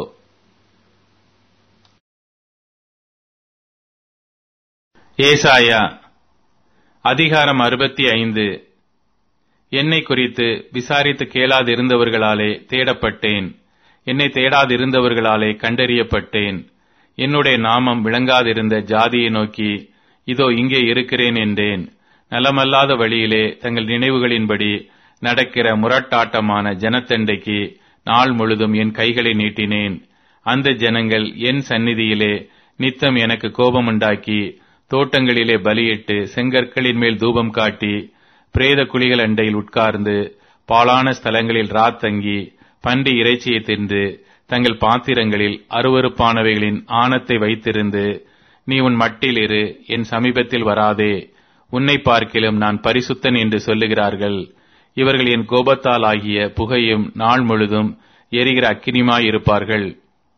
ஏசாயா அதிகாரம் அறுபத்தி ஐந்து என்னை குறித்து விசாரித்து கேளாதிருந்தவர்களாலே தேடப்பட்டேன் என்னை தேடாதிருந்தவர்களாலே கண்டறியப்பட்டேன் என்னுடைய நாமம் விளங்காதிருந்த ஜாதியை நோக்கி இதோ இங்கே இருக்கிறேன் என்றேன் நலமல்லாத வழியிலே தங்கள் நினைவுகளின்படி நடக்கிற முரட்டாட்டமான ஜனத்தண்டைக்கு நாள் முழுதும் என் கைகளை நீட்டினேன் அந்த ஜனங்கள் என் சந்நிதியிலே நித்தம் எனக்கு கோபமுண்டாக்கி தோட்டங்களிலே பலியிட்டு செங்கற்களின் மேல் தூபம் காட்டி பிரேத குழிகள் அண்டையில் உட்கார்ந்து பாழான ஸ்தலங்களில் ராத்தங்கி பன்றி இறைச்சியை தின்று தங்கள் பாத்திரங்களில் அருவறுப்பானவைகளின் ஆணத்தை வைத்திருந்து நீ உன் மட்டில் இரு என் சமீபத்தில் வராதே உன்னை பார்க்கிலும் நான் பரிசுத்தன் என்று சொல்லுகிறார்கள் இவர்கள் என் கோபத்தால் ஆகிய புகையும் நாள் முழுதும் எரிகிற அக்கினிமாயிருப்பார்கள்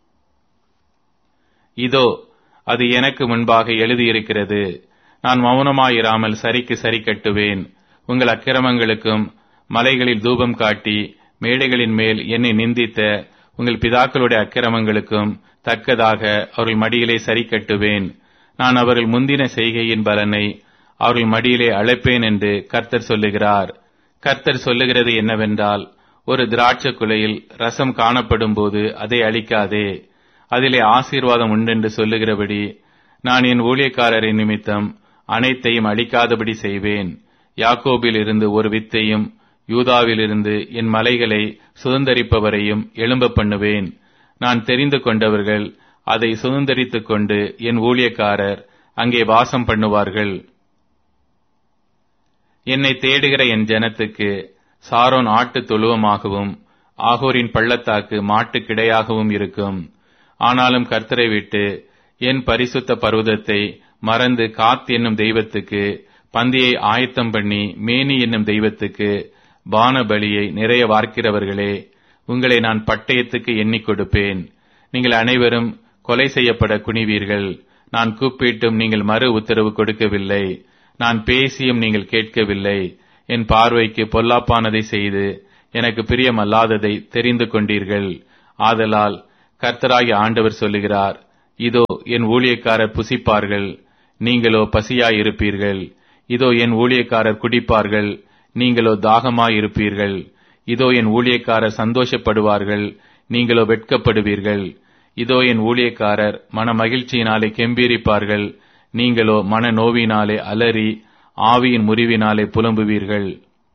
இதோ அது எனக்கு முன்பாக எழுதியிருக்கிறது நான் மௌனமாயிராமல் சரிக்கு சரி கட்டுவேன் உங்கள் அக்கிரமங்களுக்கும் மலைகளில் தூபம் காட்டி மேடைகளின் மேல் என்னை நிந்தித்த உங்கள் பிதாக்களுடைய அக்கிரமங்களுக்கும் தக்கதாக அவர்கள் மடியிலே சரி கட்டுவேன் நான் அவர்கள் முந்தின செய்கையின் பலனை அவர்கள் மடியிலே அழைப்பேன் என்று கர்த்தர் சொல்லுகிறார் கர்த்தர் சொல்லுகிறது என்னவென்றால் ஒரு திராட்சை குலையில் ரசம் காணப்படும் போது அதை அழிக்காதே அதிலே ஆசீர்வாதம் உண்டென்று சொல்லுகிறபடி நான் என் ஊழியக்காரரின் நிமித்தம் அனைத்தையும் அழிக்காதபடி செய்வேன் யாக்கோபில் இருந்து ஒரு வித்தையும் யூதாவிலிருந்து என் மலைகளை சுதந்தரிப்பவரையும் எழும்ப பண்ணுவேன் நான் தெரிந்து கொண்டவர்கள் அதை சுதந்தரித்துக் கொண்டு என் ஊழியக்காரர் அங்கே வாசம் பண்ணுவார்கள் என்னை தேடுகிற என் ஜனத்துக்கு சாரோன் ஆட்டு தொழுவமாகவும் ஆகோரின் பள்ளத்தாக்கு மாட்டு கிடையாகவும் இருக்கும் ஆனாலும் கர்த்தரை விட்டு என் பரிசுத்த பர்வதத்தை மறந்து காத் என்னும் தெய்வத்துக்கு பந்தியை ஆயத்தம் பண்ணி மேனி என்னும் தெய்வத்துக்கு பான பலியை நிறைய வார்க்கிறவர்களே உங்களை நான் பட்டயத்துக்கு எண்ணிக் கொடுப்பேன் நீங்கள் அனைவரும் கொலை செய்யப்பட குனிவீர்கள் நான் கூப்பிட்டும் நீங்கள் மறு உத்தரவு கொடுக்கவில்லை நான் பேசியும் நீங்கள் கேட்கவில்லை என் பார்வைக்கு பொல்லாப்பானதை செய்து எனக்கு பிரியமல்லாததை தெரிந்து கொண்டீர்கள் ஆதலால் கர்த்தராகிய ஆண்டவர் சொல்லுகிறார் இதோ என் ஊழியக்காரர் புசிப்பார்கள் நீங்களோ பசியாயிருப்பீர்கள் இதோ என் ஊழியக்காரர் குடிப்பார்கள் நீங்களோ தாகமாயிருப்பீர்கள் இதோ என் ஊழியக்காரர் சந்தோஷப்படுவார்கள் நீங்களோ வெட்கப்படுவீர்கள் இதோ என் ஊழியக்காரர் மன மகிழ்ச்சியினாலே கெம்பீரிப்பார்கள் நீங்களோ மன நோவினாலே அலறி ஆவியின் முறிவினாலே புலம்புவீர்கள்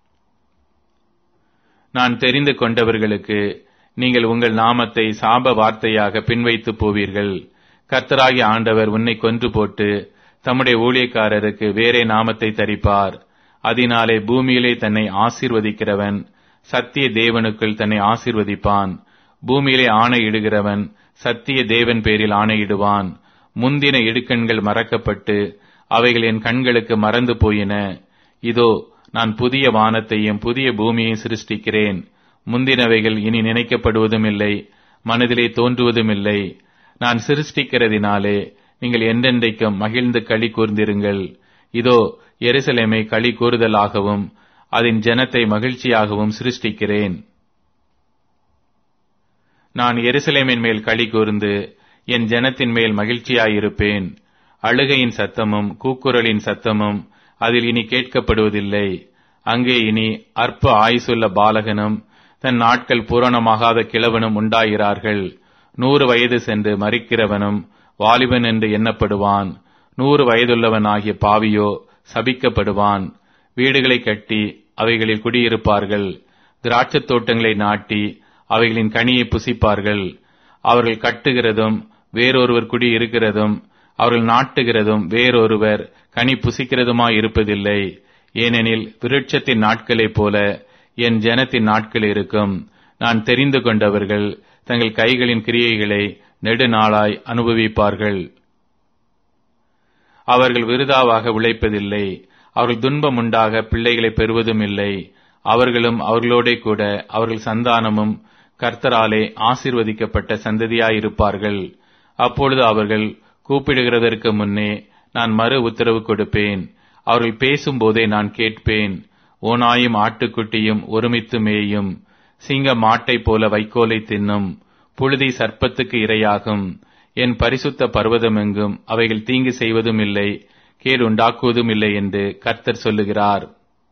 நான் தெரிந்து கொண்டவர்களுக்கு நீங்கள் உங்கள் நாமத்தை சாப வார்த்தையாக பின்வைத்து போவீர்கள் கர்த்தராகிய ஆண்டவர் உன்னை கொன்று போட்டு தம்முடைய ஊழியக்காரருக்கு வேறே நாமத்தை தரிப்பார் அதனாலே பூமியிலே தன்னை ஆசீர்வதிக்கிறவன் சத்திய தேவனுக்குள் தன்னை ஆசீர்வதிப்பான் பூமியிலே ஆணையிடுகிறவன் சத்திய தேவன் பேரில் ஆணையிடுவான் முந்தின இடுக்கண்கள் மறக்கப்பட்டு அவைகள் என் கண்களுக்கு மறந்து போயின இதோ நான் புதிய வானத்தையும் புதிய பூமியையும் சிருஷ்டிக்கிறேன் முந்தினவைகள் இனி நினைக்கப்படுவதும் இல்லை மனதிலே தோன்றுவதும் இல்லை நான் சிருஷ்டிக்கிறதினாலே நீங்கள் என்றென்றைக்கும் மகிழ்ந்து களி கூர்ந்திருங்கள் இதோ எருசலேமை களி கூறுதலாகவும் அதன் ஜனத்தை மகிழ்ச்சியாகவும் சிருஷ்டிக்கிறேன் நான் எருசலேமின் மேல் களி கூர்ந்து என் ஜனத்தின் மேல் மகிழ்ச்சியாயிருப்பேன் அழுகையின் சத்தமும் கூக்குரலின் சத்தமும் அதில் இனி கேட்கப்படுவதில்லை அங்கே இனி அற்ப ஆயுசுள்ள பாலகனும் தன் நாட்கள் பூரணமாகாத கிழவனும் உண்டாகிறார்கள் நூறு வயது சென்று மறிக்கிறவனும் வாலிபன் என்று எண்ணப்படுவான் நூறு வயதுள்ளவன் ஆகிய பாவியோ சபிக்கப்படுவான் வீடுகளை கட்டி அவைகளில் குடியிருப்பார்கள் திராட்சத் தோட்டங்களை நாட்டி அவைகளின் கனியை புசிப்பார்கள் அவர்கள் கட்டுகிறதும் வேறொருவர் குடியிருக்கிறதும் அவர்கள் நாட்டுகிறதும் வேறொருவர் கனி புசிக்கிறதுமாய் இருப்பதில்லை ஏனெனில் விருட்சத்தின் நாட்களைப் போல என் ஜனத்தின் நாட்கள் இருக்கும் நான் தெரிந்து கொண்டவர்கள் தங்கள் கைகளின் கிரியைகளை நெடுநாளாய் அனுபவிப்பார்கள் அவர்கள் விருதாவாக உழைப்பதில்லை அவர்கள் துன்பம் உண்டாக பிள்ளைகளை பெறுவதும் இல்லை அவர்களும் அவர்களோடே கூட அவர்கள் சந்தானமும் கர்த்தராலே ஆசீர்வதிக்கப்பட்ட சந்ததியாயிருப்பார்கள் அப்பொழுது அவர்கள் கூப்பிடுகிறதற்கு முன்னே நான் மறு உத்தரவு கொடுப்பேன் அவர்கள் பேசும்போதே நான் கேட்பேன் ஓனாயும் ஆட்டுக்குட்டியும் ஒருமித்து மேயும் சிங்க மாட்டைப் போல வைக்கோலை தின்னும் புழுதி சர்ப்பத்துக்கு இரையாகும் என் பரிசுத்த பர்வதமெங்கும் அவைகள் தீங்கு செய்வதும் இல்லை கேடு உண்டாக்குவதும் இல்லை என்று கர்த்தர் சொல்லுகிறார்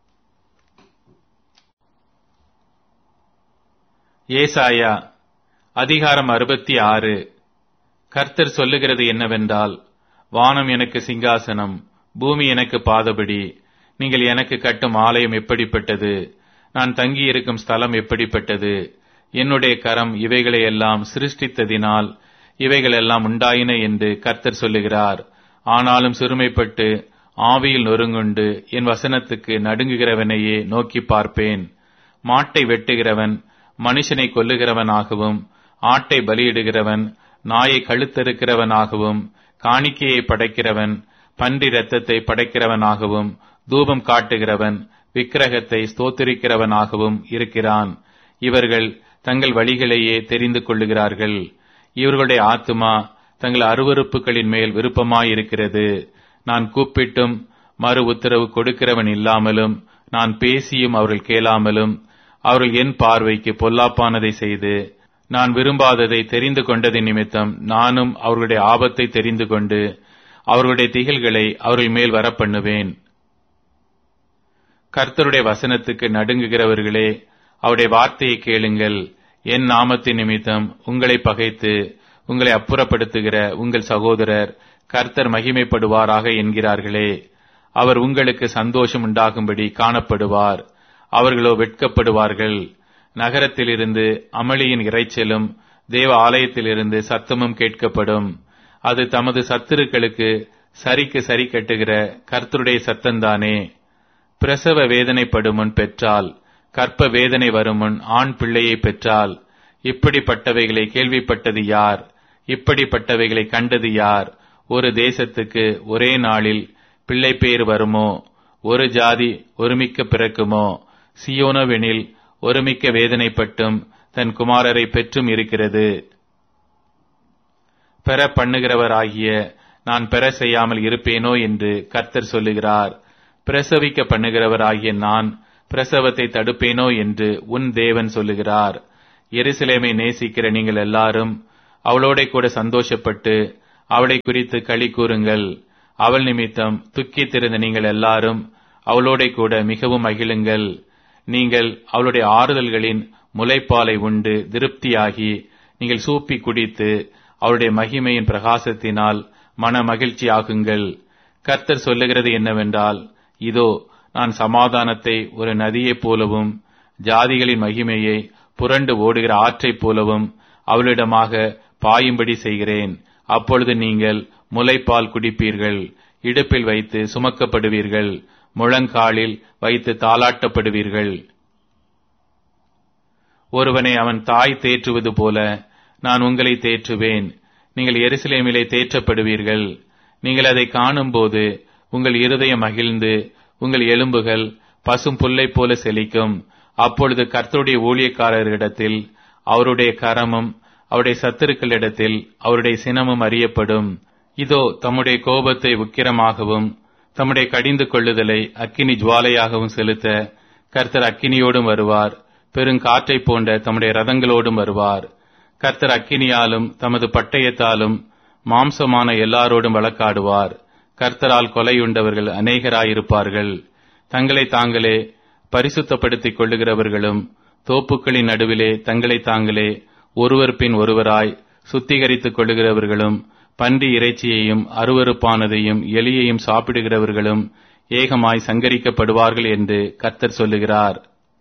ஏசாயா அதிகாரம் அறுபத்தி ஆறு கர்த்தர் சொல்லுகிறது என்னவென்றால் வானம் எனக்கு சிங்காசனம் பூமி எனக்கு பாதபடி நீங்கள் எனக்கு கட்டும் ஆலயம் எப்படிப்பட்டது நான் தங்கியிருக்கும் ஸ்தலம் எப்படிப்பட்டது என்னுடைய கரம் இவைகளை எல்லாம் சிருஷ்டித்ததினால் இவைகள் எல்லாம் உண்டாயின என்று கர்த்தர் சொல்லுகிறார் ஆனாலும் சிறுமைப்பட்டு ஆவியில் நொறுங்குண்டு என் வசனத்துக்கு நடுங்குகிறவனையே நோக்கி பார்ப்பேன் மாட்டை வெட்டுகிறவன் மனுஷனை கொல்லுகிறவனாகவும் ஆட்டை பலியிடுகிறவன் நாயை கழுத்தறுக்கிறவனாகவும் காணிக்கையை படைக்கிறவன் பன்றி ரத்தத்தை படைக்கிறவனாகவும் தூபம் காட்டுகிறவன் விக்கிரகத்தை ஸ்தோத்திரிக்கிறவனாகவும் இருக்கிறான் இவர்கள் தங்கள் வழிகளையே தெரிந்து கொள்ளுகிறார்கள் இவர்களுடைய ஆத்துமா தங்கள் அருவறுப்புகளின் மேல் விருப்பமாயிருக்கிறது நான் கூப்பிட்டும் மறு உத்தரவு கொடுக்கிறவன் இல்லாமலும் நான் பேசியும் அவர்கள் கேளாமலும் அவர்கள் என் பார்வைக்கு பொல்லாப்பானதை செய்து நான் விரும்பாததை தெரிந்து கொண்டதின் நிமித்தம் நானும் அவர்களுடைய ஆபத்தை தெரிந்து கொண்டு அவர்களுடைய திகழ்களை அவர்கள் மேல் வரப்பண்ணுவேன் கர்த்தருடைய வசனத்துக்கு நடுங்குகிறவர்களே அவருடைய வார்த்தையை கேளுங்கள் என் நாமத்தின் நிமித்தம் உங்களை பகைத்து உங்களை அப்புறப்படுத்துகிற உங்கள் சகோதரர் கர்த்தர் மகிமைப்படுவாராக என்கிறார்களே அவர் உங்களுக்கு சந்தோஷம் உண்டாகும்படி காணப்படுவார் அவர்களோ வெட்கப்படுவார்கள் நகரத்திலிருந்து அமளியின் இறைச்சலும் தேவ ஆலயத்திலிருந்து சத்தமும் கேட்கப்படும் அது தமது சத்துருக்களுக்கு சரிக்கு சரி கட்டுகிற கர்த்தருடைய சத்தந்தானே பிரசவ வேதனைப்படும் முன் பெற்றால் கற்ப வேதனை வரும் முன் ஆண் பிள்ளையை பெற்றால் இப்படிப்பட்டவைகளை கேள்விப்பட்டது யார் இப்படிப்பட்டவைகளை கண்டது யார் ஒரு தேசத்துக்கு ஒரே நாளில் பிள்ளை பேர் வருமோ ஒரு ஜாதி ஒருமிக்க பிறக்குமோ சியோனவெனில் ஒருமிக்க வேதனைப்பட்டும் தன் குமாரரை பெற்றும் இருக்கிறது பெற பண்ணுகிறவராகிய நான் பெற செய்யாமல் இருப்பேனோ என்று கர்த்தர் சொல்லுகிறார் பிரசவிக்க பண்ணுகிறவராகிய நான் பிரசவத்தை தடுப்பேனோ என்று உன் தேவன் சொல்லுகிறார் எருசலேமை நேசிக்கிற நீங்கள் எல்லாரும் அவளோட கூட சந்தோஷப்பட்டு அவளை குறித்து களி கூறுங்கள் அவள் நிமித்தம் துக்கித்திருந்த நீங்கள் எல்லாரும் அவளோட கூட மிகவும் மகிழுங்கள் நீங்கள் அவளுடைய ஆறுதல்களின் முளைப்பாலை உண்டு திருப்தியாகி நீங்கள் சூப்பி குடித்து அவருடைய மகிமையின் பிரகாசத்தினால் மன மகிழ்ச்சி ஆகுங்கள் கர்த்தர் சொல்லுகிறது என்னவென்றால் இதோ நான் சமாதானத்தை ஒரு நதியைப் போலவும் ஜாதிகளின் மகிமையை புரண்டு ஓடுகிற ஆற்றைப் போலவும் அவளிடமாக பாயும்படி செய்கிறேன் அப்பொழுது நீங்கள் முளைப்பால் குடிப்பீர்கள் இடுப்பில் வைத்து சுமக்கப்படுவீர்கள் முழங்காலில் வைத்து தாளாட்டப்படுவீர்கள் ஒருவனை அவன் தாய் தேற்றுவது போல நான் உங்களை தேற்றுவேன் நீங்கள் எருசலேமிலே தேற்றப்படுவீர்கள் நீங்கள் அதை காணும்போது உங்கள் இருதயம் மகிழ்ந்து உங்கள் எலும்புகள் பசும் புல்லை போல செழிக்கும் அப்பொழுது கர்த்தருடைய ஊழியக்காரரிடத்தில் அவருடைய கரமும் அவருடைய சத்துருக்களிடத்தில் அவருடைய சினமும் அறியப்படும் இதோ தம்முடைய கோபத்தை உக்கிரமாகவும் தம்முடைய கடிந்து கொள்ளுதலை அக்கினி ஜுவாலையாகவும் செலுத்த கர்த்தர் அக்கினியோடும் வருவார் பெருங்காற்றை போன்ற தம்முடைய ரதங்களோடும் வருவார் கர்த்தர் அக்கினியாலும் தமது பட்டயத்தாலும் மாம்சமான எல்லாரோடும் வழக்காடுவார் கர்த்தரால் கொலையுண்டவர்கள் அநேகராயிருப்பார்கள் தங்களை தாங்களே பரிசுத்தப்படுத்திக் கொள்ளுகிறவர்களும் தோப்புக்களின் நடுவிலே தங்களை தாங்களே ஒருவர் பின் ஒருவராய் சுத்திகரித்துக் கொள்ளுகிறவர்களும் பன்றி இறைச்சியையும் அருவறுப்பானதையும் எலியையும் சாப்பிடுகிறவர்களும் ஏகமாய் சங்கரிக்கப்படுவார்கள் என்று கர்த்தர் சொல்லுகிறார்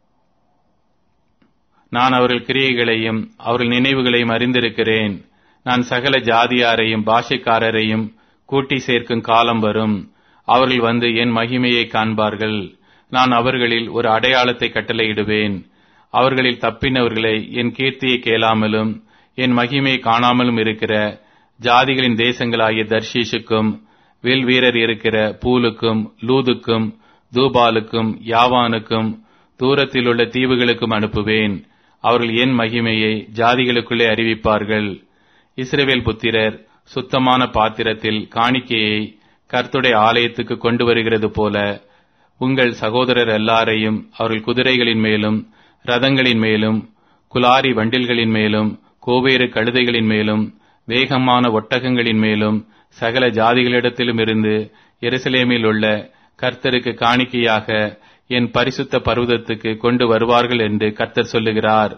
நான் அவர்கள் கிரியைகளையும் அவர்கள் நினைவுகளையும் அறிந்திருக்கிறேன் நான் சகல ஜாதியாரையும் பாஷைக்காரரையும் கூட்டி சேர்க்கும் காலம் வரும் அவர்கள் வந்து என் மகிமையை காண்பார்கள் நான் அவர்களில் ஒரு அடையாளத்தை கட்டளையிடுவேன் அவர்களில் தப்பினவர்களை என் கீர்த்தியை கேளாமலும் என் மகிமையை காணாமலும் இருக்கிற ஜாதிகளின் தேசங்களாகிய தர்ஷீஷுக்கும் வில் வீரர் இருக்கிற பூலுக்கும் லூதுக்கும் தூபாலுக்கும் யாவானுக்கும் தூரத்தில் உள்ள தீவுகளுக்கும் அனுப்புவேன் அவர்கள் என் மகிமையை ஜாதிகளுக்குள்ளே அறிவிப்பார்கள் இஸ்ரவேல் புத்திரர் சுத்தமான பாத்திரத்தில் காணிக்கையை கர்த்துடைய ஆலயத்துக்கு கொண்டு வருகிறது போல உங்கள் சகோதரர் எல்லாரையும் அவர்கள் குதிரைகளின் மேலும் ரதங்களின் மேலும் குலாரி வண்டில்களின் மேலும் கோவேறு கழுதைகளின் மேலும் வேகமான ஒட்டகங்களின் மேலும் சகல ஜாதிகளிடத்திலும் இருந்து எருசலேமில் உள்ள கர்த்தருக்கு காணிக்கையாக என் பரிசுத்த பர்வதத்துக்கு கொண்டு வருவார்கள் என்று கர்த்தர் சொல்லுகிறார்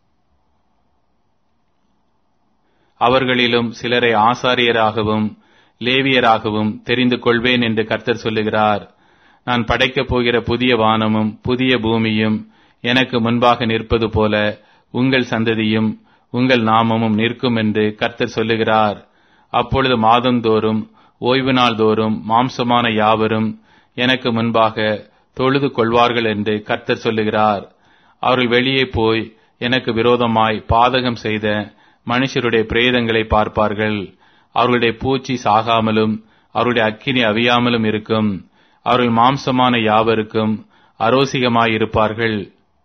அவர்களிலும் சிலரை ஆசாரியராகவும் லேவியராகவும் தெரிந்து கொள்வேன் என்று கர்த்தர் சொல்லுகிறார் நான் படைக்கப் போகிற புதிய வானமும் புதிய பூமியும் எனக்கு முன்பாக நிற்பது போல உங்கள் சந்ததியும் உங்கள் நாமமும் நிற்கும் என்று கர்த்தர் சொல்லுகிறார் அப்பொழுது மாதந்தோறும் ஓய்வு நாள் தோறும் மாம்சமான யாவரும் எனக்கு முன்பாக தொழுது கொள்வார்கள் என்று கர்த்தர் சொல்லுகிறார் அவர்கள் வெளியே போய் எனக்கு விரோதமாய் பாதகம் செய்த மனுஷருடைய பிரேதங்களை பார்ப்பார்கள் அவர்களுடைய பூச்சி சாகாமலும் அவருடைய அக்கினி அவியாமலும் இருக்கும் அவர்கள் மாம்சமான யாவருக்கும் அரோசிகமாயிருப்பார்கள்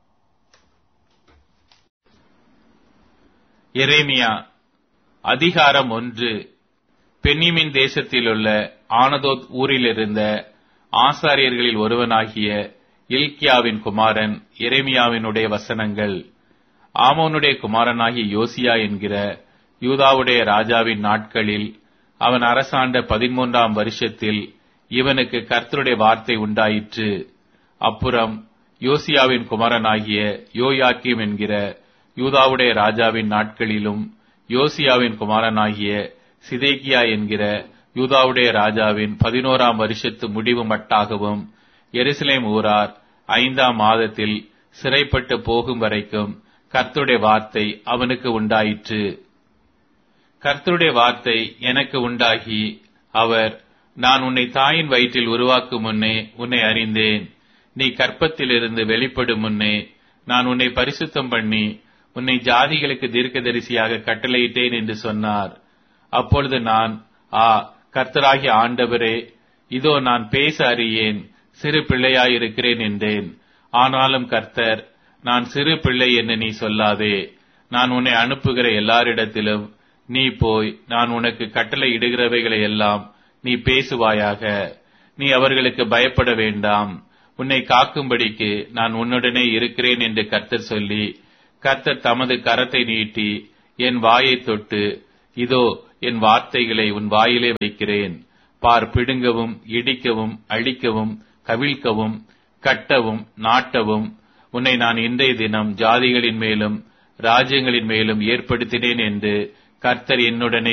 எரேமியா அதிகாரம் ஒன்று பென்னிமின் தேசத்திலுள்ள ஆனதோத் ஊரிலிருந்த ஆசாரியர்களில் ஒருவனாகிய இல்கியாவின் குமாரன் எரேமியாவினுடைய வசனங்கள் ஆமோனுடைய குமாரனாகிய யோசியா என்கிற யூதாவுடைய ராஜாவின் நாட்களில் அவன் அரசாண்ட பதிமூன்றாம் வருஷத்தில் இவனுக்கு கர்த்தருடைய வார்த்தை உண்டாயிற்று அப்புறம் யோசியாவின் குமாரனாகிய யோயாக்கிம் என்கிற யூதாவுடைய ராஜாவின் நாட்களிலும் யோசியாவின் குமாரனாகிய சிதேக்கியா என்கிற யூதாவுடைய ராஜாவின் பதினோராம் வருஷத்து முடிவு மட்டாகவும் எருசலேம் ஊரார் ஐந்தாம் மாதத்தில் சிறைப்பட்டு போகும் வரைக்கும் கர்த்தருடைய வார்த்தை அவனுக்கு உண்டாயிற்று கர்த்தருடைய வார்த்தை எனக்கு உண்டாகி அவர் நான் உன்னை தாயின் வயிற்றில் உருவாக்கும் முன்னே உன்னை அறிந்தேன் நீ கற்பத்திலிருந்து வெளிப்படும் முன்னே நான் உன்னை பரிசுத்தம் பண்ணி உன்னை ஜாதிகளுக்கு தீர்க்கதரிசியாக கட்டளையிட்டேன் என்று சொன்னார் அப்பொழுது நான் ஆ கர்த்தராகிய ஆண்டவரே இதோ நான் பேச அறியேன் சிறு பிள்ளையாயிருக்கிறேன் என்றேன் ஆனாலும் கர்த்தர் நான் சிறு பிள்ளை என்று நீ சொல்லாதே நான் உன்னை அனுப்புகிற எல்லாரிடத்திலும் நீ போய் நான் உனக்கு கட்டளை இடுகிறவைகளை எல்லாம் நீ பேசுவாயாக நீ அவர்களுக்கு பயப்பட வேண்டாம் உன்னை காக்கும்படிக்கு நான் உன்னுடனே இருக்கிறேன் என்று கர்த்தர் சொல்லி கர்த்தர் தமது கரத்தை நீட்டி என் வாயை தொட்டு இதோ என் வார்த்தைகளை உன் வாயிலே வைக்கிறேன் பார் பிடுங்கவும் இடிக்கவும் அழிக்கவும் கவிழ்க்கவும் கட்டவும் நாட்டவும் உன்னை நான் இன்றைய தினம் ஜாதிகளின் மேலும் ராஜ்யங்களின் மேலும் ஏற்படுத்தினேன் என்று கர்த்தர் என்னுடனே